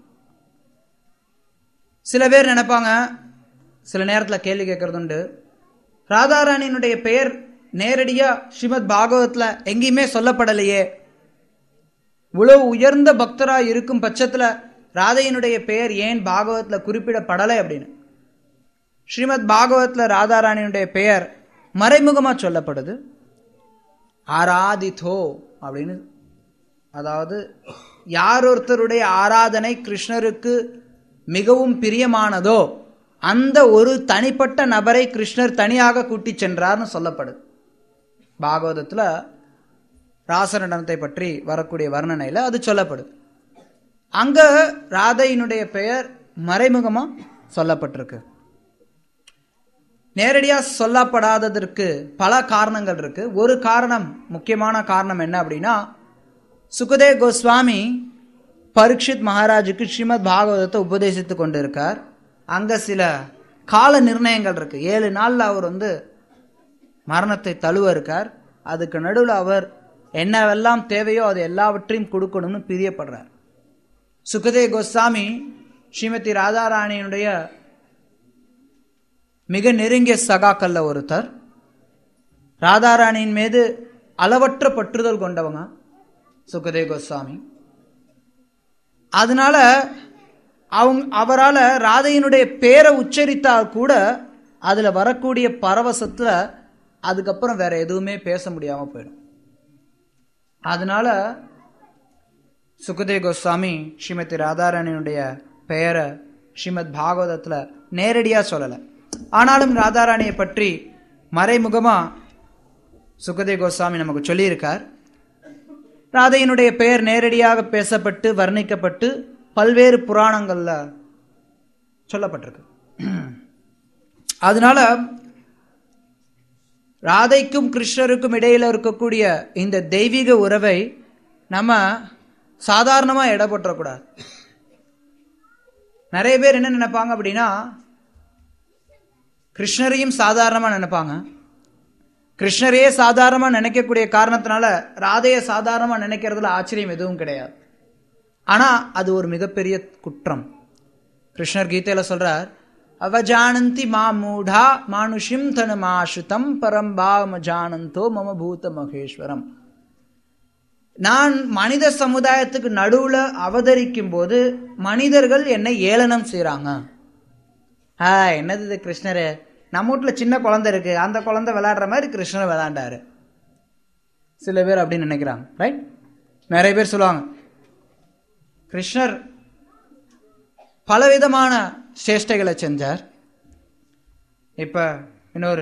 சில பேர் நினைப்பாங்க சில நேரத்தில் கேள்வி கேட்கறது உண்டு ராதாராணியினுடைய பெயர் நேரடியா ஸ்ரீமத் பாகவத்ல எங்கேயுமே சொல்லப்படலையே இவ்வளவு உயர்ந்த பக்தரா இருக்கும் பட்சத்துல ராதையினுடைய பெயர் ஏன் பாகவத்ல குறிப்பிடப்படலை அப்படின்னு ஸ்ரீமத் பாகவத்ல ராதாராணியினுடைய பெயர் மறைமுகமா சொல்லப்படுது ஆராதிதோ அப்படின்னு அதாவது யார் ஒருத்தருடைய ஆராதனை கிருஷ்ணருக்கு மிகவும் பிரியமானதோ அந்த ஒரு தனிப்பட்ட நபரை கிருஷ்ணர் தனியாக கூட்டி சென்றார்னு சொல்லப்படுது பாகவதத்துல ராசநடனத்தை பற்றி வரக்கூடிய வர்ணனையில அது சொல்லப்படுது அங்க ராதையினுடைய பெயர் மறைமுகமா சொல்லப்பட்டிருக்கு நேரடியா சொல்லப்படாததற்கு பல காரணங்கள் இருக்கு ஒரு காரணம் முக்கியமான காரணம் என்ன அப்படின்னா சுகதேவ் கோஸ்வாமி பரீட்சித் மகாராஜுக்கு ஸ்ரீமத் பாகவதத்தை உபதேசித்து கொண்டிருக்கார் அங்க சில கால நிர்ணயங்கள் இருக்கு ஏழு நாள்ல அவர் வந்து மரணத்தை தழுவ இருக்கார் அதுக்கு நடுவில் அவர் என்னவெல்லாம் தேவையோ அது எல்லாவற்றையும் கொடுக்கணும்னு பிரியப்படுறார் சுகதேவ் கோஸ்வாமி ஸ்ரீமதி ராதாராணியினுடைய மிக நெருங்கிய சகாக்கல்ல ஒருத்தர் ராதாராணியின் மீது அளவற்ற பற்றுதல் கொண்டவங்க சுகதேவ் கோஸ்வாமி அதனால அவங்க அவரால் ராதையினுடைய பேரை உச்சரித்தால் கூட அதில் வரக்கூடிய பரவசத்தில் அதுக்கப்புறம் வேற எதுவுமே பேச முடியாமல் போயிடும் அதனால சுகதேவ் கோஸ்வாமி ஸ்ரீமதி ராதாராணியினுடைய பெயரை ஸ்ரீமத் பாகவதத்தில் நேரடியாக சொல்லலை ஆனாலும் ராதாராணியை பற்றி மறைமுகமாக சுகதேவ் கோஸ்வாமி நமக்கு சொல்லியிருக்கார் ராதையினுடைய பெயர் நேரடியாக பேசப்பட்டு வர்ணிக்கப்பட்டு பல்வேறு புராணங்கள்ல சொல்லப்பட்டிருக்கு அதனால ராதைக்கும் கிருஷ்ணருக்கும் இடையில இருக்கக்கூடிய இந்த தெய்வீக உறவை நம்ம சாதாரணமா இடப்பற்றக்கூடாது நிறைய பேர் என்ன நினைப்பாங்க அப்படின்னா கிருஷ்ணரையும் சாதாரணமாக நினைப்பாங்க கிருஷ்ணரையே சாதாரணமாக நினைக்கக்கூடிய காரணத்தினால ராதையை சாதாரணமாக நினைக்கிறதுல ஆச்சரியம் எதுவும் கிடையாது ஆனால் அது ஒரு மிகப்பெரிய குற்றம் கிருஷ்ணர் கீதையில சொல்றார் அவஜானந்தி மா மூடா மானுஷிம் தனு மாசுதம் பரம்பாவம ஜானந்தோ மம பூத மகேஸ்வரம் நான் மனித சமுதாயத்துக்கு நடுவுல அவதரிக்கும் போது மனிதர்கள் என்னை ஏளனம் செய்றாங்க ஆ என்னது இது கிருஷ்ணரு நம்ம வீட்டுல சின்ன குழந்தை இருக்கு அந்த குழந்தை விளையாடுற மாதிரி கிருஷ்ணர் விளையாண்டாரு சில பேர் அப்படின்னு நினைக்கிறாங்க ரைட் நிறைய பேர் சொல்லுவாங்க கிருஷ்ணர் பலவிதமான சேஷ்டைகளை செஞ்சார் இப்போ இன்னொரு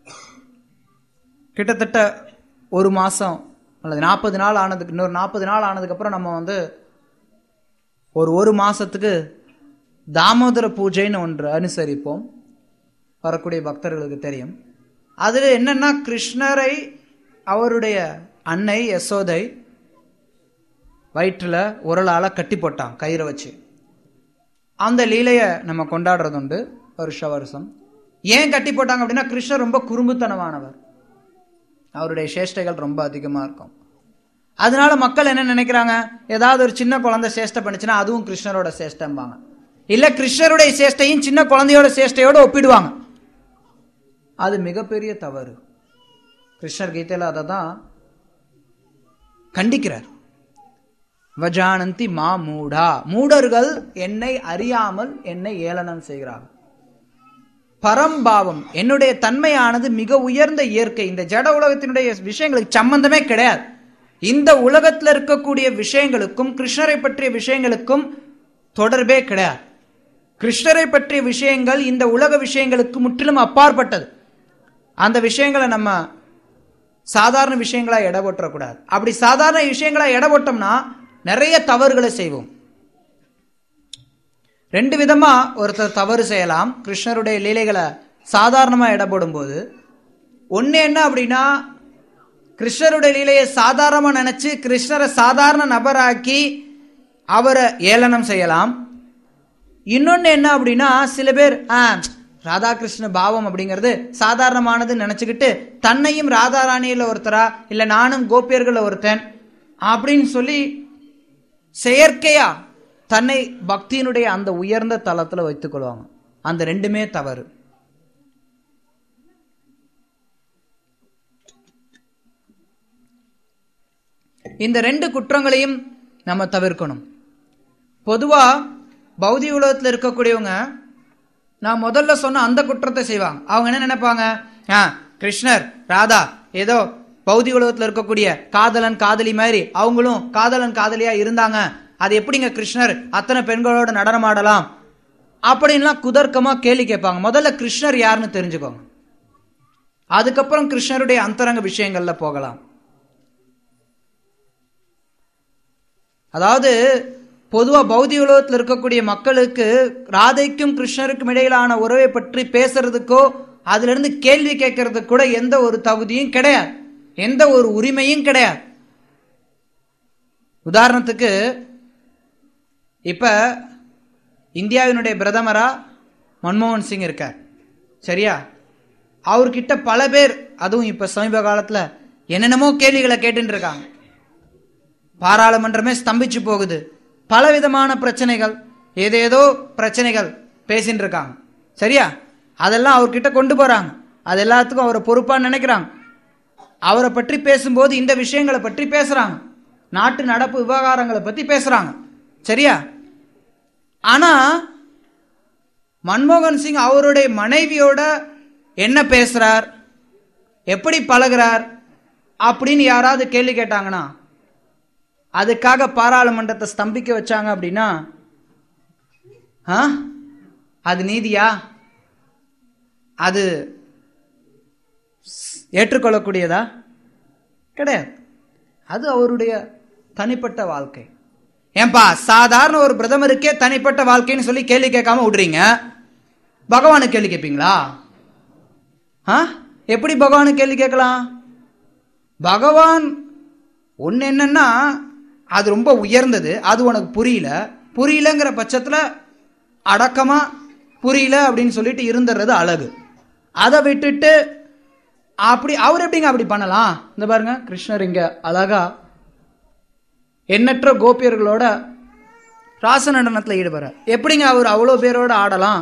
கிட்டத்தட்ட ஒரு மாதம் அல்லது நாற்பது நாள் ஆனதுக்கு இன்னொரு நாற்பது நாள் ஆனதுக்கப்புறம் நம்ம வந்து ஒரு ஒரு மாதத்துக்கு தாமோதர பூஜைன்னு ஒன்று அனுசரிப்போம் வரக்கூடிய பக்தர்களுக்கு தெரியும் அதில் என்னன்னா கிருஷ்ணரை அவருடைய அன்னை யசோதை வயிற்றில் உரலால் கட்டி போட்டான் கயிறை வச்சு அந்த லீலையை நம்ம கொண்டாடுறது உண்டு வருஷ வருஷம் ஏன் கட்டி போட்டாங்க அப்படின்னா கிருஷ்ணர் ரொம்ப குறும்புத்தனமானவர் அவருடைய சேஷ்டைகள் ரொம்ப அதிகமாக இருக்கும் அதனால மக்கள் என்ன நினைக்கிறாங்க ஏதாவது ஒரு சின்ன குழந்தை சேஷ்டை பண்ணுச்சுன்னா அதுவும் கிருஷ்ணரோட சேஷ்டம்பாங்க இல்ல கிருஷ்ணருடைய சேஷ்டையும் சின்ன குழந்தையோட சேஷ்டையோட ஒப்பிடுவாங்க அது மிகப்பெரிய தவறு கிருஷ்ணர் கீதையில அதை தான் கண்டிக்கிறார் வஜானந்தி மா மூடா மூடர்கள் என்னை அறியாமல் என்னை ஏளனம் செய்கிறார்கள் பரம்பாவம் என்னுடைய தன்மையானது மிக உயர்ந்த இயற்கை இந்த ஜட உலகத்தினுடைய விஷயங்களுக்கு சம்பந்தமே கிடையாது இந்த உலகத்தில் இருக்கக்கூடிய விஷயங்களுக்கும் கிருஷ்ணரை பற்றிய விஷயங்களுக்கும் தொடர்பே கிடையாது கிருஷ்ணரை பற்றிய விஷயங்கள் இந்த உலக விஷயங்களுக்கு முற்றிலும் அப்பாற்பட்டது அந்த விஷயங்களை நம்ம சாதாரண விஷயங்களா எடை போட்டக்கூடாது அப்படி சாதாரண விஷயங்களா எடை போட்டோம்னா நிறைய தவறுகளை செய்வோம் ரெண்டு விதமா ஒருத்தர் தவறு செய்யலாம் கிருஷ்ணருடைய லீலைகளை சாதாரணமா எடை போடும்போது ஒன்று என்ன அப்படின்னா கிருஷ்ணருடைய லீலையை சாதாரணமா நினைச்சு கிருஷ்ணரை சாதாரண நபராக்கி அவரை ஏளனம் செய்யலாம் இன்னொன்று என்ன அப்படின்னா சில பேர் ஆ ராதாகிருஷ்ண பாவம் அப்படிங்கிறது சாதாரணமானதுன்னு நினச்சிக்கிட்டு தன்னையும் ராதாராணியில் ஒருத்தரா இல்லை நானும் கோபியர்கள் ஒருத்தன் அப்படின்னு சொல்லி செயற்கையா தன்னை பக்தியினுடைய அந்த உயர்ந்த தளத்தில் வைத்துக் கொள்வாங்க அந்த ரெண்டுமே தவறு இந்த ரெண்டு குற்றங்களையும் நம்ம தவிர்க்கணும் பொதுவா பௌதிக உலகத்தில் இருக்கக்கூடியவங்க நான் முதல்ல சொன்ன அந்த குற்றத்தை செய்வாங்க அவங்க என்ன நினைப்பாங்க ஆ கிருஷ்ணர் ராதா ஏதோ பௌதிக உலகத்தில் இருக்கக்கூடிய காதலன் காதலி மாதிரி அவங்களும் காதலன் காதலியா இருந்தாங்க அது எப்படிங்க கிருஷ்ணர் அத்தனை பெண்களோட நடனமாடலாம் அப்படின்லாம் குதர்க்கமா கேள்வி கேட்பாங்க முதல்ல கிருஷ்ணர் யாருன்னு தெரிஞ்சுக்கோங்க அதுக்கப்புறம் கிருஷ்ணருடைய அந்தரங்க விஷயங்கள்ல போகலாம் அதாவது பொதுவா பௌதிக உலகத்தில் இருக்கக்கூடிய மக்களுக்கு ராதைக்கும் கிருஷ்ணருக்கும் இடையிலான உறவை பற்றி பேசுறதுக்கோ அதுல இருந்து கேள்வி கேட்கறதுக்கு கூட எந்த ஒரு தகுதியும் கிடையாது எந்த ஒரு உரிமையும் கிடையாது உதாரணத்துக்கு இப்ப இந்தியாவினுடைய பிரதமரா மன்மோகன் சிங் இருக்கார் சரியா அவர்கிட்ட பல பேர் அதுவும் இப்ப சமீப காலத்துல என்னென்னமோ கேள்விகளை கேட்டுட்டு இருக்காங்க பாராளுமன்றமே ஸ்தம்பிச்சு போகுது பலவிதமான பிரச்சனைகள் ஏதேதோ பிரச்சனைகள் பேசின்னு இருக்காங்க சரியா அதெல்லாம் அவர்கிட்ட கொண்டு போறாங்க அது எல்லாத்துக்கும் அவரை பொறுப்பா நினைக்கிறாங்க அவரை பற்றி பேசும்போது இந்த விஷயங்களை பற்றி பேசுறாங்க நாட்டு நடப்பு விவகாரங்களை பத்தி பேசுறாங்க சரியா ஆனா மன்மோகன் சிங் அவருடைய மனைவியோட என்ன பேசுறார் எப்படி பழகுறார் அப்படின்னு யாராவது கேள்வி கேட்டாங்கன்னா அதுக்காக பாராளுமன்றத்தை ஸ்தம்பிக்க வச்சாங்க அப்படின்னா ஆ அது நீதியா அது ஏற்றுக்கொள்ளக்கூடியதா கிடையாது அது அவருடைய தனிப்பட்ட வாழ்க்கை ஏன்பா சாதாரண ஒரு பிரதமருக்கே தனிப்பட்ட வாழ்க்கைன்னு சொல்லி கேள்வி கேட்காம விடுறீங்க பகவானுக்கு கேள்வி கேட்பீங்களா ஆ எப்படி பகவானுக்கு கேள்வி கேட்கலாம் பகவான் ஒன்று என்னன்னா அது ரொம்ப உயர்ந்தது அது உனக்கு புரியல புரியலங்கிற பட்சத்தில் அடக்கமா புரியல அப்படின்னு சொல்லிட்டு இருந்துடுறது அழகு அதை விட்டுட்டு அப்படி அவர் எப்படிங்க அப்படி பண்ணலாம் இந்த பாருங்க கிருஷ்ணர் இங்க அழகா எண்ணற்ற கோபியர்களோட ராச நடனத்தில் ஈடுபடுற எப்படிங்க அவர் அவ்வளோ பேரோட ஆடலாம்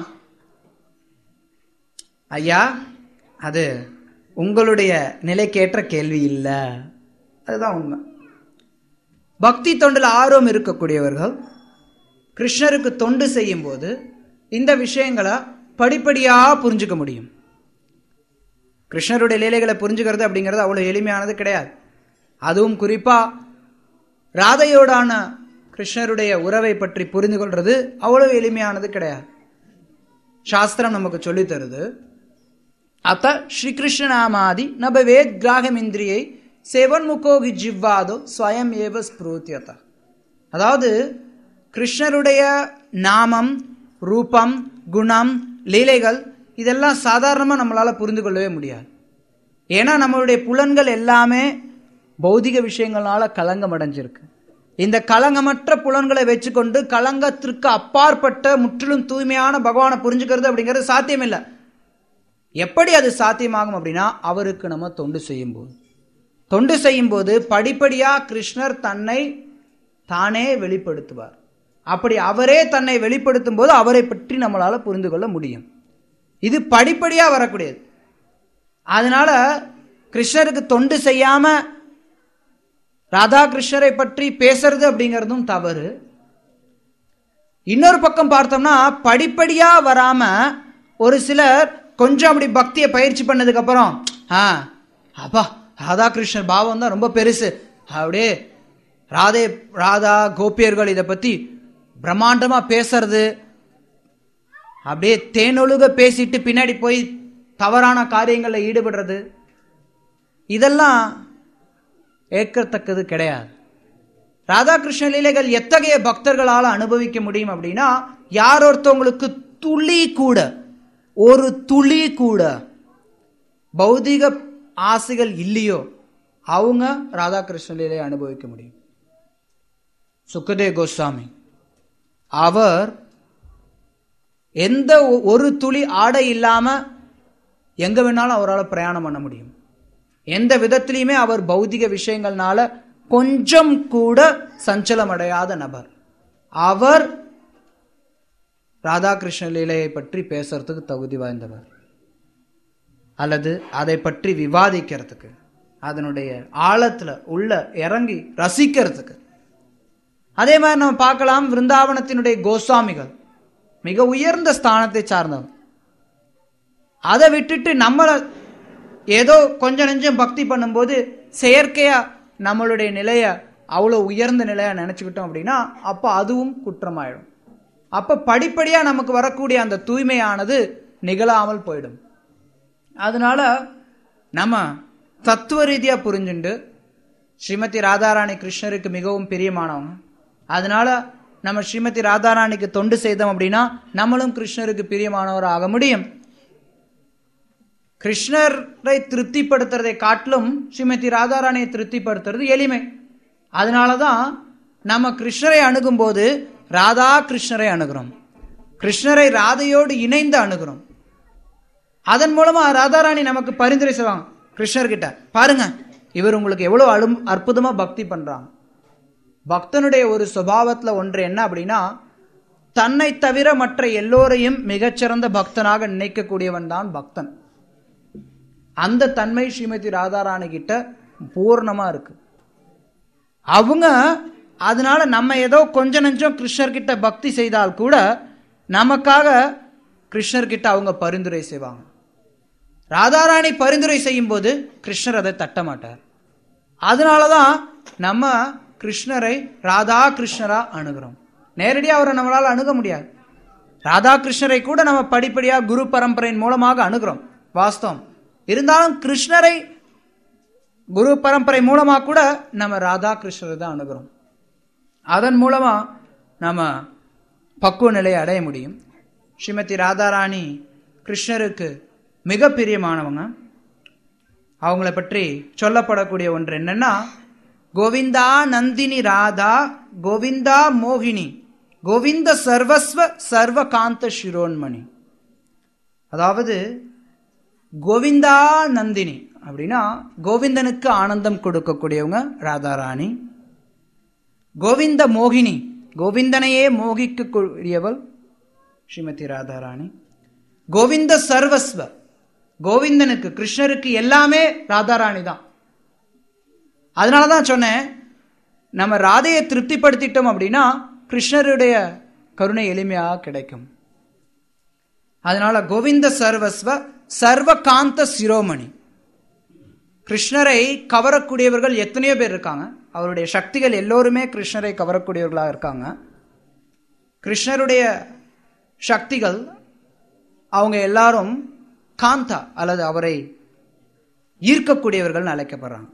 ஐயா அது உங்களுடைய நிலைக்கேற்ற கேள்வி இல்லை அதுதான் உண்மை பக்தி தொண்டில் ஆர்வம் இருக்கக்கூடியவர்கள் கிருஷ்ணருக்கு தொண்டு செய்யும் போது இந்த விஷயங்களை படிப்படியாக புரிஞ்சுக்க முடியும் கிருஷ்ணருடைய லீலைகளை புரிஞ்சுக்கிறது அப்படிங்கிறது அவ்வளோ எளிமையானது கிடையாது அதுவும் குறிப்பாக ராதையோடான கிருஷ்ணருடைய உறவை பற்றி புரிந்து கொள்றது அவ்வளவு எளிமையானது கிடையாது சாஸ்திரம் நமக்கு சொல்லித் தருது அத்த ஸ்ரீகிருஷ்ணநாமாதி நபவேத் கிராகமிந்திரியை செவன்முகோகி ஜிவ்வாதோ ஸ்வயம் ஏவ ஸ்பிரூத்தியத அதாவது கிருஷ்ணருடைய நாமம் ரூபம் குணம் லீலைகள் இதெல்லாம் சாதாரணமாக நம்மளால் புரிந்து கொள்ளவே முடியாது ஏன்னா நம்மளுடைய புலன்கள் எல்லாமே பௌதிக விஷயங்களால கலங்கம் அடைஞ்சிருக்கு இந்த கலங்கமற்ற புலன்களை வச்சுக்கொண்டு கலங்கத்திற்கு அப்பாற்பட்ட முற்றிலும் தூய்மையான பகவானை புரிஞ்சுக்கிறது அப்படிங்கிறது சாத்தியமில்லை எப்படி அது சாத்தியமாகும் அப்படின்னா அவருக்கு நம்ம தொண்டு செய்யும்போது தொண்டு செய்யும்போது படிப்படியாக கிருஷ்ணர் தன்னை தானே வெளிப்படுத்துவார் அப்படி அவரே தன்னை வெளிப்படுத்தும் போது அவரை பற்றி நம்மளால் புரிந்து கொள்ள முடியும் இது படிப்படியாக வரக்கூடியது அதனால கிருஷ்ணருக்கு தொண்டு செய்யாம ராதாகிருஷ்ணரை பற்றி பேசுறது அப்படிங்கிறதும் தவறு இன்னொரு பக்கம் பார்த்தோம்னா படிப்படியா வராம ஒரு சிலர் கொஞ்சம் அப்படி பக்தியை பயிற்சி பண்ணதுக்கு அப்புறம் ஆ அப்பா ராதாகிருஷ்ணர் பாவம் தான் ரொம்ப பெருசு அப்படியே ராதே ராதா கோபியர்கள் இதை பத்தி பிரம்மாண்டமா பேசுறது அப்படியே தேனொழுக பேசிட்டு பின்னாடி போய் தவறான காரியங்களில் ஈடுபடுறது இதெல்லாம் ஏற்கத்தக்கது கிடையாது ராதாகிருஷ்ண லீலைகள் எத்தகைய பக்தர்களால் அனுபவிக்க முடியும் அப்படின்னா யார் ஒருத்தவங்களுக்கு துளி கூட ஒரு துளி கூட பௌதிக ஆசைகள் இல்லையோ அவங்க ராதாகிருஷ்ண லீலையை அனுபவிக்க முடியும் சுக்கதேவ் கோஸ்வாமி அவர் எந்த ஒ- ஒரு துளி ஆடை இல்லாம எங்க வேணாலும் அவரால் பிரயாணம் பண்ண முடியும் எந்த விதத்திலையுமே அவர் பௌதிக விஷயங்கள்னால கொஞ்சம் கூட சஞ்சலம் அடையாத நபர் அவர் ராதாகிருஷ்ண லீலையை பற்றி பேசுறதுக்கு தகுதி வாய்ந்தவர் அல்லது அதை பற்றி விவாதிக்கிறதுக்கு அதனுடைய ஆழத்துல உள்ள இறங்கி ரசிக்கிறதுக்கு அதே மாதிரி நம்ம பார்க்கலாம் விருந்தாவனத்தினுடைய கோஸ்வாமிகள் மிக உயர்ந்த ஸ்தானத்தை சார்ந்தவர் அதை விட்டுட்டு நம்மள ஏதோ கொஞ்சம் நெஞ்சம் பக்தி பண்ணும்போது செயற்கையா நம்மளுடைய நிலைய அவ்வளோ உயர்ந்த நிலையா நினைச்சுக்கிட்டோம் அப்படின்னா அப்போ அதுவும் குற்றமாயிடும் அப்போ படிப்படியா நமக்கு வரக்கூடிய அந்த தூய்மையானது நிகழாமல் போயிடும் அதனால நம்ம தத்துவ ரீதியா புரிஞ்சுண்டு ஸ்ரீமதி ராதாராணி கிருஷ்ணருக்கு மிகவும் பிரியமானவங்க அதனால நம்ம ஸ்ரீமதி ராதாராணிக்கு தொண்டு செய்தோம் அப்படின்னா நம்மளும் கிருஷ்ணருக்கு பிரியமானவர் ஆக முடியும் கிருஷ்ணரை திருப்திப்படுத்துறதை காட்டிலும் ஸ்ரீமதி ராதாராணியை திருப்திப்படுத்துறது எளிமை அதனால தான் நம்ம கிருஷ்ணரை அணுகும்போது ராதா கிருஷ்ணரை அணுகிறோம் கிருஷ்ணரை ராதையோடு இணைந்து அணுகிறோம் அதன் மூலமா ராதாராணி நமக்கு பரிந்துரை செய்வாங்க கிருஷ்ணர்கிட்ட பாருங்க இவர் உங்களுக்கு எவ்வளவு அழும் அற்புதமா பக்தி பண்றாங்க பக்தனுடைய ஒரு சுபாவத்துல ஒன்று என்ன அப்படின்னா தன்னை தவிர மற்ற எல்லோரையும் மிகச்சிறந்த பக்தனாக நினைக்கக்கூடியவன் தான் பக்தன் அந்த தன்மை ஸ்ரீமதி ராதாராணி கிட்ட பூர்ணமா இருக்கு அவங்க அதனால நம்ம ஏதோ கொஞ்ச நெஞ்சம் கிருஷ்ணர்கிட்ட பக்தி செய்தால் கூட நமக்காக கிருஷ்ணர்கிட்ட அவங்க பரிந்துரை செய்வாங்க ராதாராணி பரிந்துரை செய்யும் போது கிருஷ்ணர் அதை தட்ட மாட்டார் அதனால தான் நம்ம கிருஷ்ணரை ராதா கிருஷ்ணரா அணுகிறோம் நேரடியாக அவரை நம்மளால் அணுக முடியாது ராதா கிருஷ்ணரை கூட நம்ம படிப்படியாக குரு பரம்பரையின் மூலமாக அணுகிறோம் வாஸ்தவம் இருந்தாலும் கிருஷ்ணரை குரு பரம்பரை மூலமாக கூட நம்ம ராதா கிருஷ்ணரை தான் அணுகிறோம் அதன் மூலமா நம்ம பக்குவ நிலையை அடைய முடியும் ஸ்ரீமதி ராதாராணி கிருஷ்ணருக்கு மிக பிரியமானவங்க அவங்கள பற்றி சொல்லப்படக்கூடிய ஒன்று என்னன்னா கோவிந்தா நந்தினி ராதா கோவிந்தா மோகினி கோவிந்த சர்வஸ்வ சர்வகாந்த சிரோன்மணி அதாவது கோவிந்தா நந்தினி அப்படின்னா கோவிந்தனுக்கு ஆனந்தம் கொடுக்கக்கூடியவங்க ராதாராணி கோவிந்த மோகினி கோவிந்தனையே மோகிக்கக்கூடியவள் ஸ்ரீமதி ராதாராணி கோவிந்த சர்வஸ்வ கோவிந்தனுக்கு கிருஷ்ணருக்கு எல்லாமே ராதாராணி தான் அதனால தான் சொன்னேன் நம்ம ராதையை திருப்திப்படுத்திட்டோம் அப்படின்னா கிருஷ்ணருடைய கருணை எளிமையாக கிடைக்கும் அதனால கோவிந்த சர்வஸ்வ சர்வ காந்த சிரோமணி கிருஷ்ணரை கவரக்கூடியவர்கள் எத்தனையோ பேர் இருக்காங்க அவருடைய சக்திகள் எல்லோருமே கிருஷ்ணரை கவரக்கூடியவர்களாக இருக்காங்க கிருஷ்ணருடைய சக்திகள் அவங்க எல்லாரும் காந்தா அல்லது அவரை ஈர்க்கக்கூடியவர்கள் அழைக்கப்படுறாங்க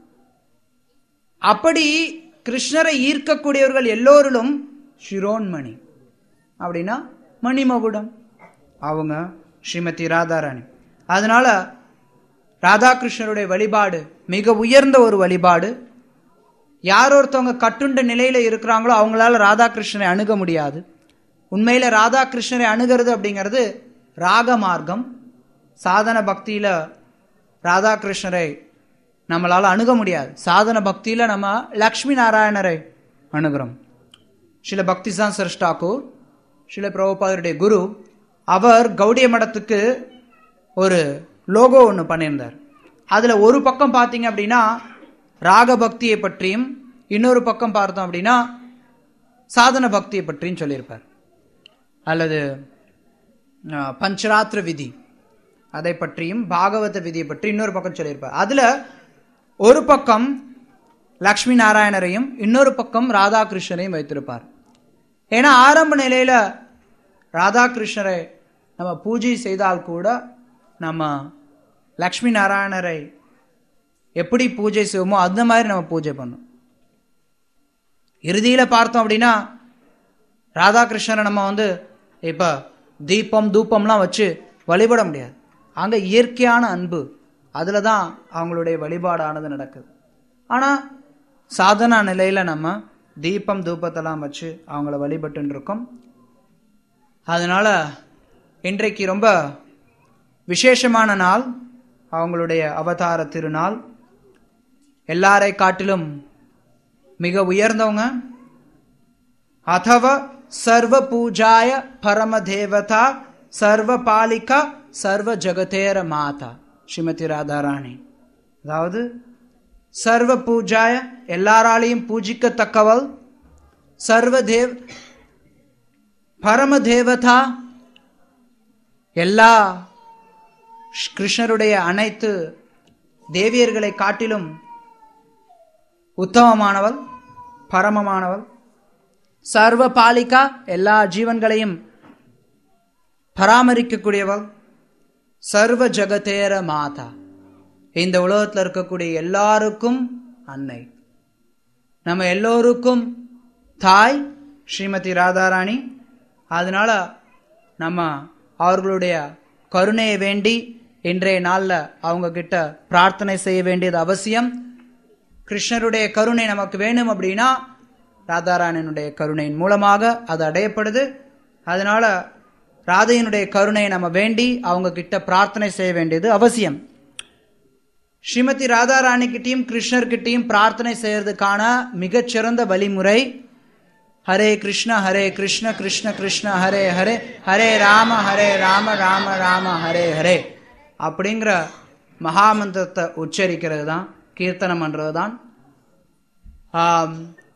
அப்படி கிருஷ்ணரை ஈர்க்கக்கூடியவர்கள் எல்லோரிலும் சிரோன்மணி அப்படின்னா மணிமகுடம் அவங்க ஸ்ரீமதி ராதாராணி அதனால ராதாகிருஷ்ணருடைய வழிபாடு மிக உயர்ந்த ஒரு வழிபாடு யார் ஒருத்தவங்க கட்டுண்ட நிலையில இருக்கிறாங்களோ அவங்களால ராதாகிருஷ்ணரை அணுக முடியாது உண்மையில ராதாகிருஷ்ணரை அணுகிறது அப்படிங்கிறது ராக மார்க்கம் சாதன பக்தியில ராதாகிருஷ்ணரை நம்மளால அணுக முடியாது சாதன பக்தியில நம்ம லக்ஷ்மி நாராயணரை அணுகிறோம் சில பக்திசான் சரஷ்டாக்கூர் சில பிரபுபாதருடைய குரு அவர் கௌடிய மடத்துக்கு ஒரு லோகோ ஒன்று பண்ணியிருந்தார் அதில் ஒரு பக்கம் பார்த்தீங்க அப்படின்னா ராக பக்தியை பற்றியும் இன்னொரு பக்கம் பார்த்தோம் அப்படின்னா சாதன பக்தியை பற்றியும் சொல்லியிருப்பார் அல்லது அஹ், பஞ்சராத்திர விதி அதை பற்றியும் பாகவத விதியை பற்றி இன்னொரு பக்கம் சொல்லியிருப்பார் அதில் ஒரு பக்கம் லக்ஷ்மி நாராயணரையும் இன்னொரு பக்கம் ராதாகிருஷ்ணரையும் வைத்திருப்பார் ஏன்னா ஆரம்ப நிலையில ராதாகிருஷ்ணரை நம்ம பூஜை செய்தால் கூட நம்ம லக்ஷ்மி நாராயணரை எப்படி பூஜை செய்வோமோ அந்த மாதிரி நம்ம பூஜை பண்ணோம் இறுதியில பார்த்தோம் அப்படின்னா ராதாகிருஷ்ணரை நம்ம வந்து இப்ப தீபம் தூபம்லாம் வச்சு வழிபட முடியாது அங்க இயற்கையான அன்பு அதுல தான் அவங்களுடைய வழிபாடானது நடக்குது ஆனா சாதனா நிலையில நம்ம தீபம் தூபத்தெல்லாம் வச்சு அவங்கள வழிபட்டு இருக்கோம் அதனால இன்றைக்கு ரொம்ப விசேஷமான நாள் அவங்களுடைய அவதார திருநாள் எல்லாரை காட்டிலும் மிக உயர்ந்தவங்க அதவ சர்வ பூஜாய பரம தேவதா சர்வ பாலிகா சர்வ ஜகதேர மாதா ஸ்ரீமதி ராதாராணி அதாவது சர்வ பூஜாய எல்லாராலையும் பூஜிக்கத்தக்கவள் சர்வ தேவ் பரம தேவதா எல்லா ஷ்- கிருஷ்ணருடைய அனைத்து தேவியர்களை காட்டிலும் உத்தமமானவள் பரமமானவள் சர்வ பாலிகா எல்லா ஜீவன்களையும் பராமரிக்கக்கூடியவள் சர்வ ஜகதேர மாதா இந்த உலகத்தில் இருக்கக்கூடிய எல்லாருக்கும் அன்னை நம்ம எல்லோருக்கும் தாய் ஸ்ரீமதி ராதாராணி அதனால நம்ம அவர்களுடைய கருணையை வேண்டி இன்றைய நாளில் அவங்க கிட்ட பிரார்த்தனை செய்ய வேண்டியது அவசியம் கிருஷ்ணருடைய கருணை நமக்கு வேணும் அப்படின்னா ராதாராணனுடைய கருணையின் மூலமாக அது அடையப்படுது அதனால ராதையினுடைய கருணையை நம்ம வேண்டி அவங்க கிட்ட பிரார்த்தனை செய்ய வேண்டியது அவசியம் ஸ்ரீமதி ராதாராணி கிட்டையும் கிருஷ்ணர் கிட்டையும் பிரார்த்தனை செய்யறதுக்கான மிகச்சிறந்த வழிமுறை ஹரே கிருஷ்ண ஹரே கிருஷ்ண கிருஷ்ண கிருஷ்ண ஹரே ஹரே ஹரே ராம ஹரே ராம ராம ராம ஹரே ஹரே அப்படிங்கிற மகாமந்திரத்தை உச்சரிக்கிறது தான் கீர்த்தனம் பண்றது தான் ஆம்,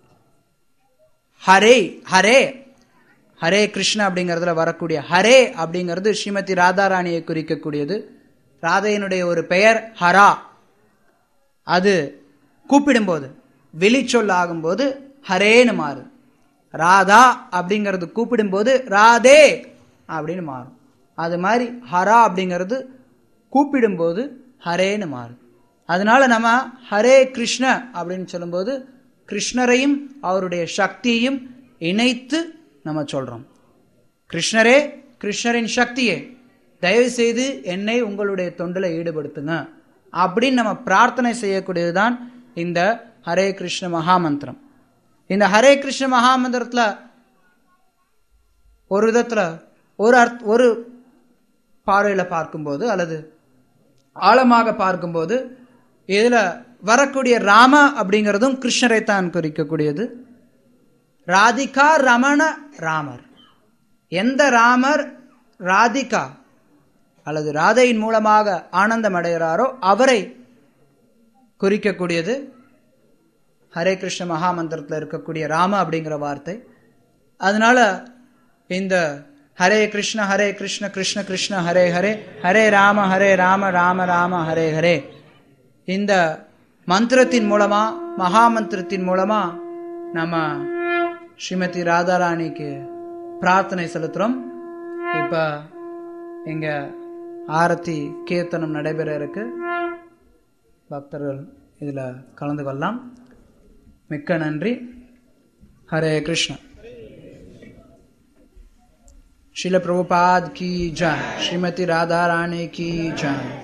ஹரே ஹரே ஹரே கிருஷ்ண அப்படிங்கிறதுல வரக்கூடிய ஹரே அப்படிங்கிறது ஸ்ரீமதி ராதாராணியை குறிக்கக்கூடியது ராதையினுடைய ஒரு பெயர் ஹரா அது கூப்பிடும்போது வெளிச்சொல் ஆகும்போது ஹரேன்னு மாறும் ராதா அப்படிங்கிறது கூப்பிடும்போது ராதே அப்படின்னு மாறும் அது மாதிரி ஹரா அப்படிங்கிறது கூப்பிடும்போது ஹரேன்னு மாறும் அதனால நம்ம ஹரே கிருஷ்ண அப்படின்னு சொல்லும்போது கிருஷ்ணரையும் அவருடைய சக்தியையும் இணைத்து நம்ம சொல்றோம் கிருஷ்ணரே கிருஷ்ணரின் சக்தியே தயவு செய்து என்னை உங்களுடைய தொண்டில் ஈடுபடுத்துங்க அப்படின்னு நம்ம பிரார்த்தனை செய்யக்கூடியதுதான் இந்த ஹரே கிருஷ்ண மகாமந்திரம் இந்த ஹரே கிருஷ்ண மகாமந்திரத்துல ஒரு விதத்துல ஒரு அர்த் ஒரு பார்வையில பார்க்கும்போது அல்லது ஆழமாக பார்க்கும்போது இதில் வரக்கூடிய ராம அப்படிங்கிறதும் கிருஷ்ணரை தான் குறிக்கக்கூடியது ராதிகா ரமண ராமர் எந்த ராமர் ராதிகா அல்லது ராதையின் மூலமாக ஆனந்தம் அடைகிறாரோ அவரை குறிக்கக்கூடியது ஹரே கிருஷ்ண மகாமந்திரத்தில் இருக்கக்கூடிய ராம அப்படிங்கிற வார்த்தை அதனால இந்த ஹரே கிருஷ்ண ஹரே கிருஷ்ண கிருஷ்ண கிருஷ்ண ஹரே ஹரே ஹரே ராம ஹரே ராம ராம ராம ஹரே ஹரே இந்த மந்திரத்தின் மூலமா மகாமந்திரத்தின் மூலமா நம்ம ஸ்ரீமதி ராதாராணிக்கு பிரார்த்தனை செலுத்துறோம் இப்ப இங்க ஆரத்தி கீர்த்தனம் நடைபெற இருக்கு பக்தர்கள் இதுல கலந்து கொள்ளலாம் மிக்க நன்றி ஹரே கிருஷ்ண शिल प्रभुपाद की जय श्रीमती राधा रानी की जय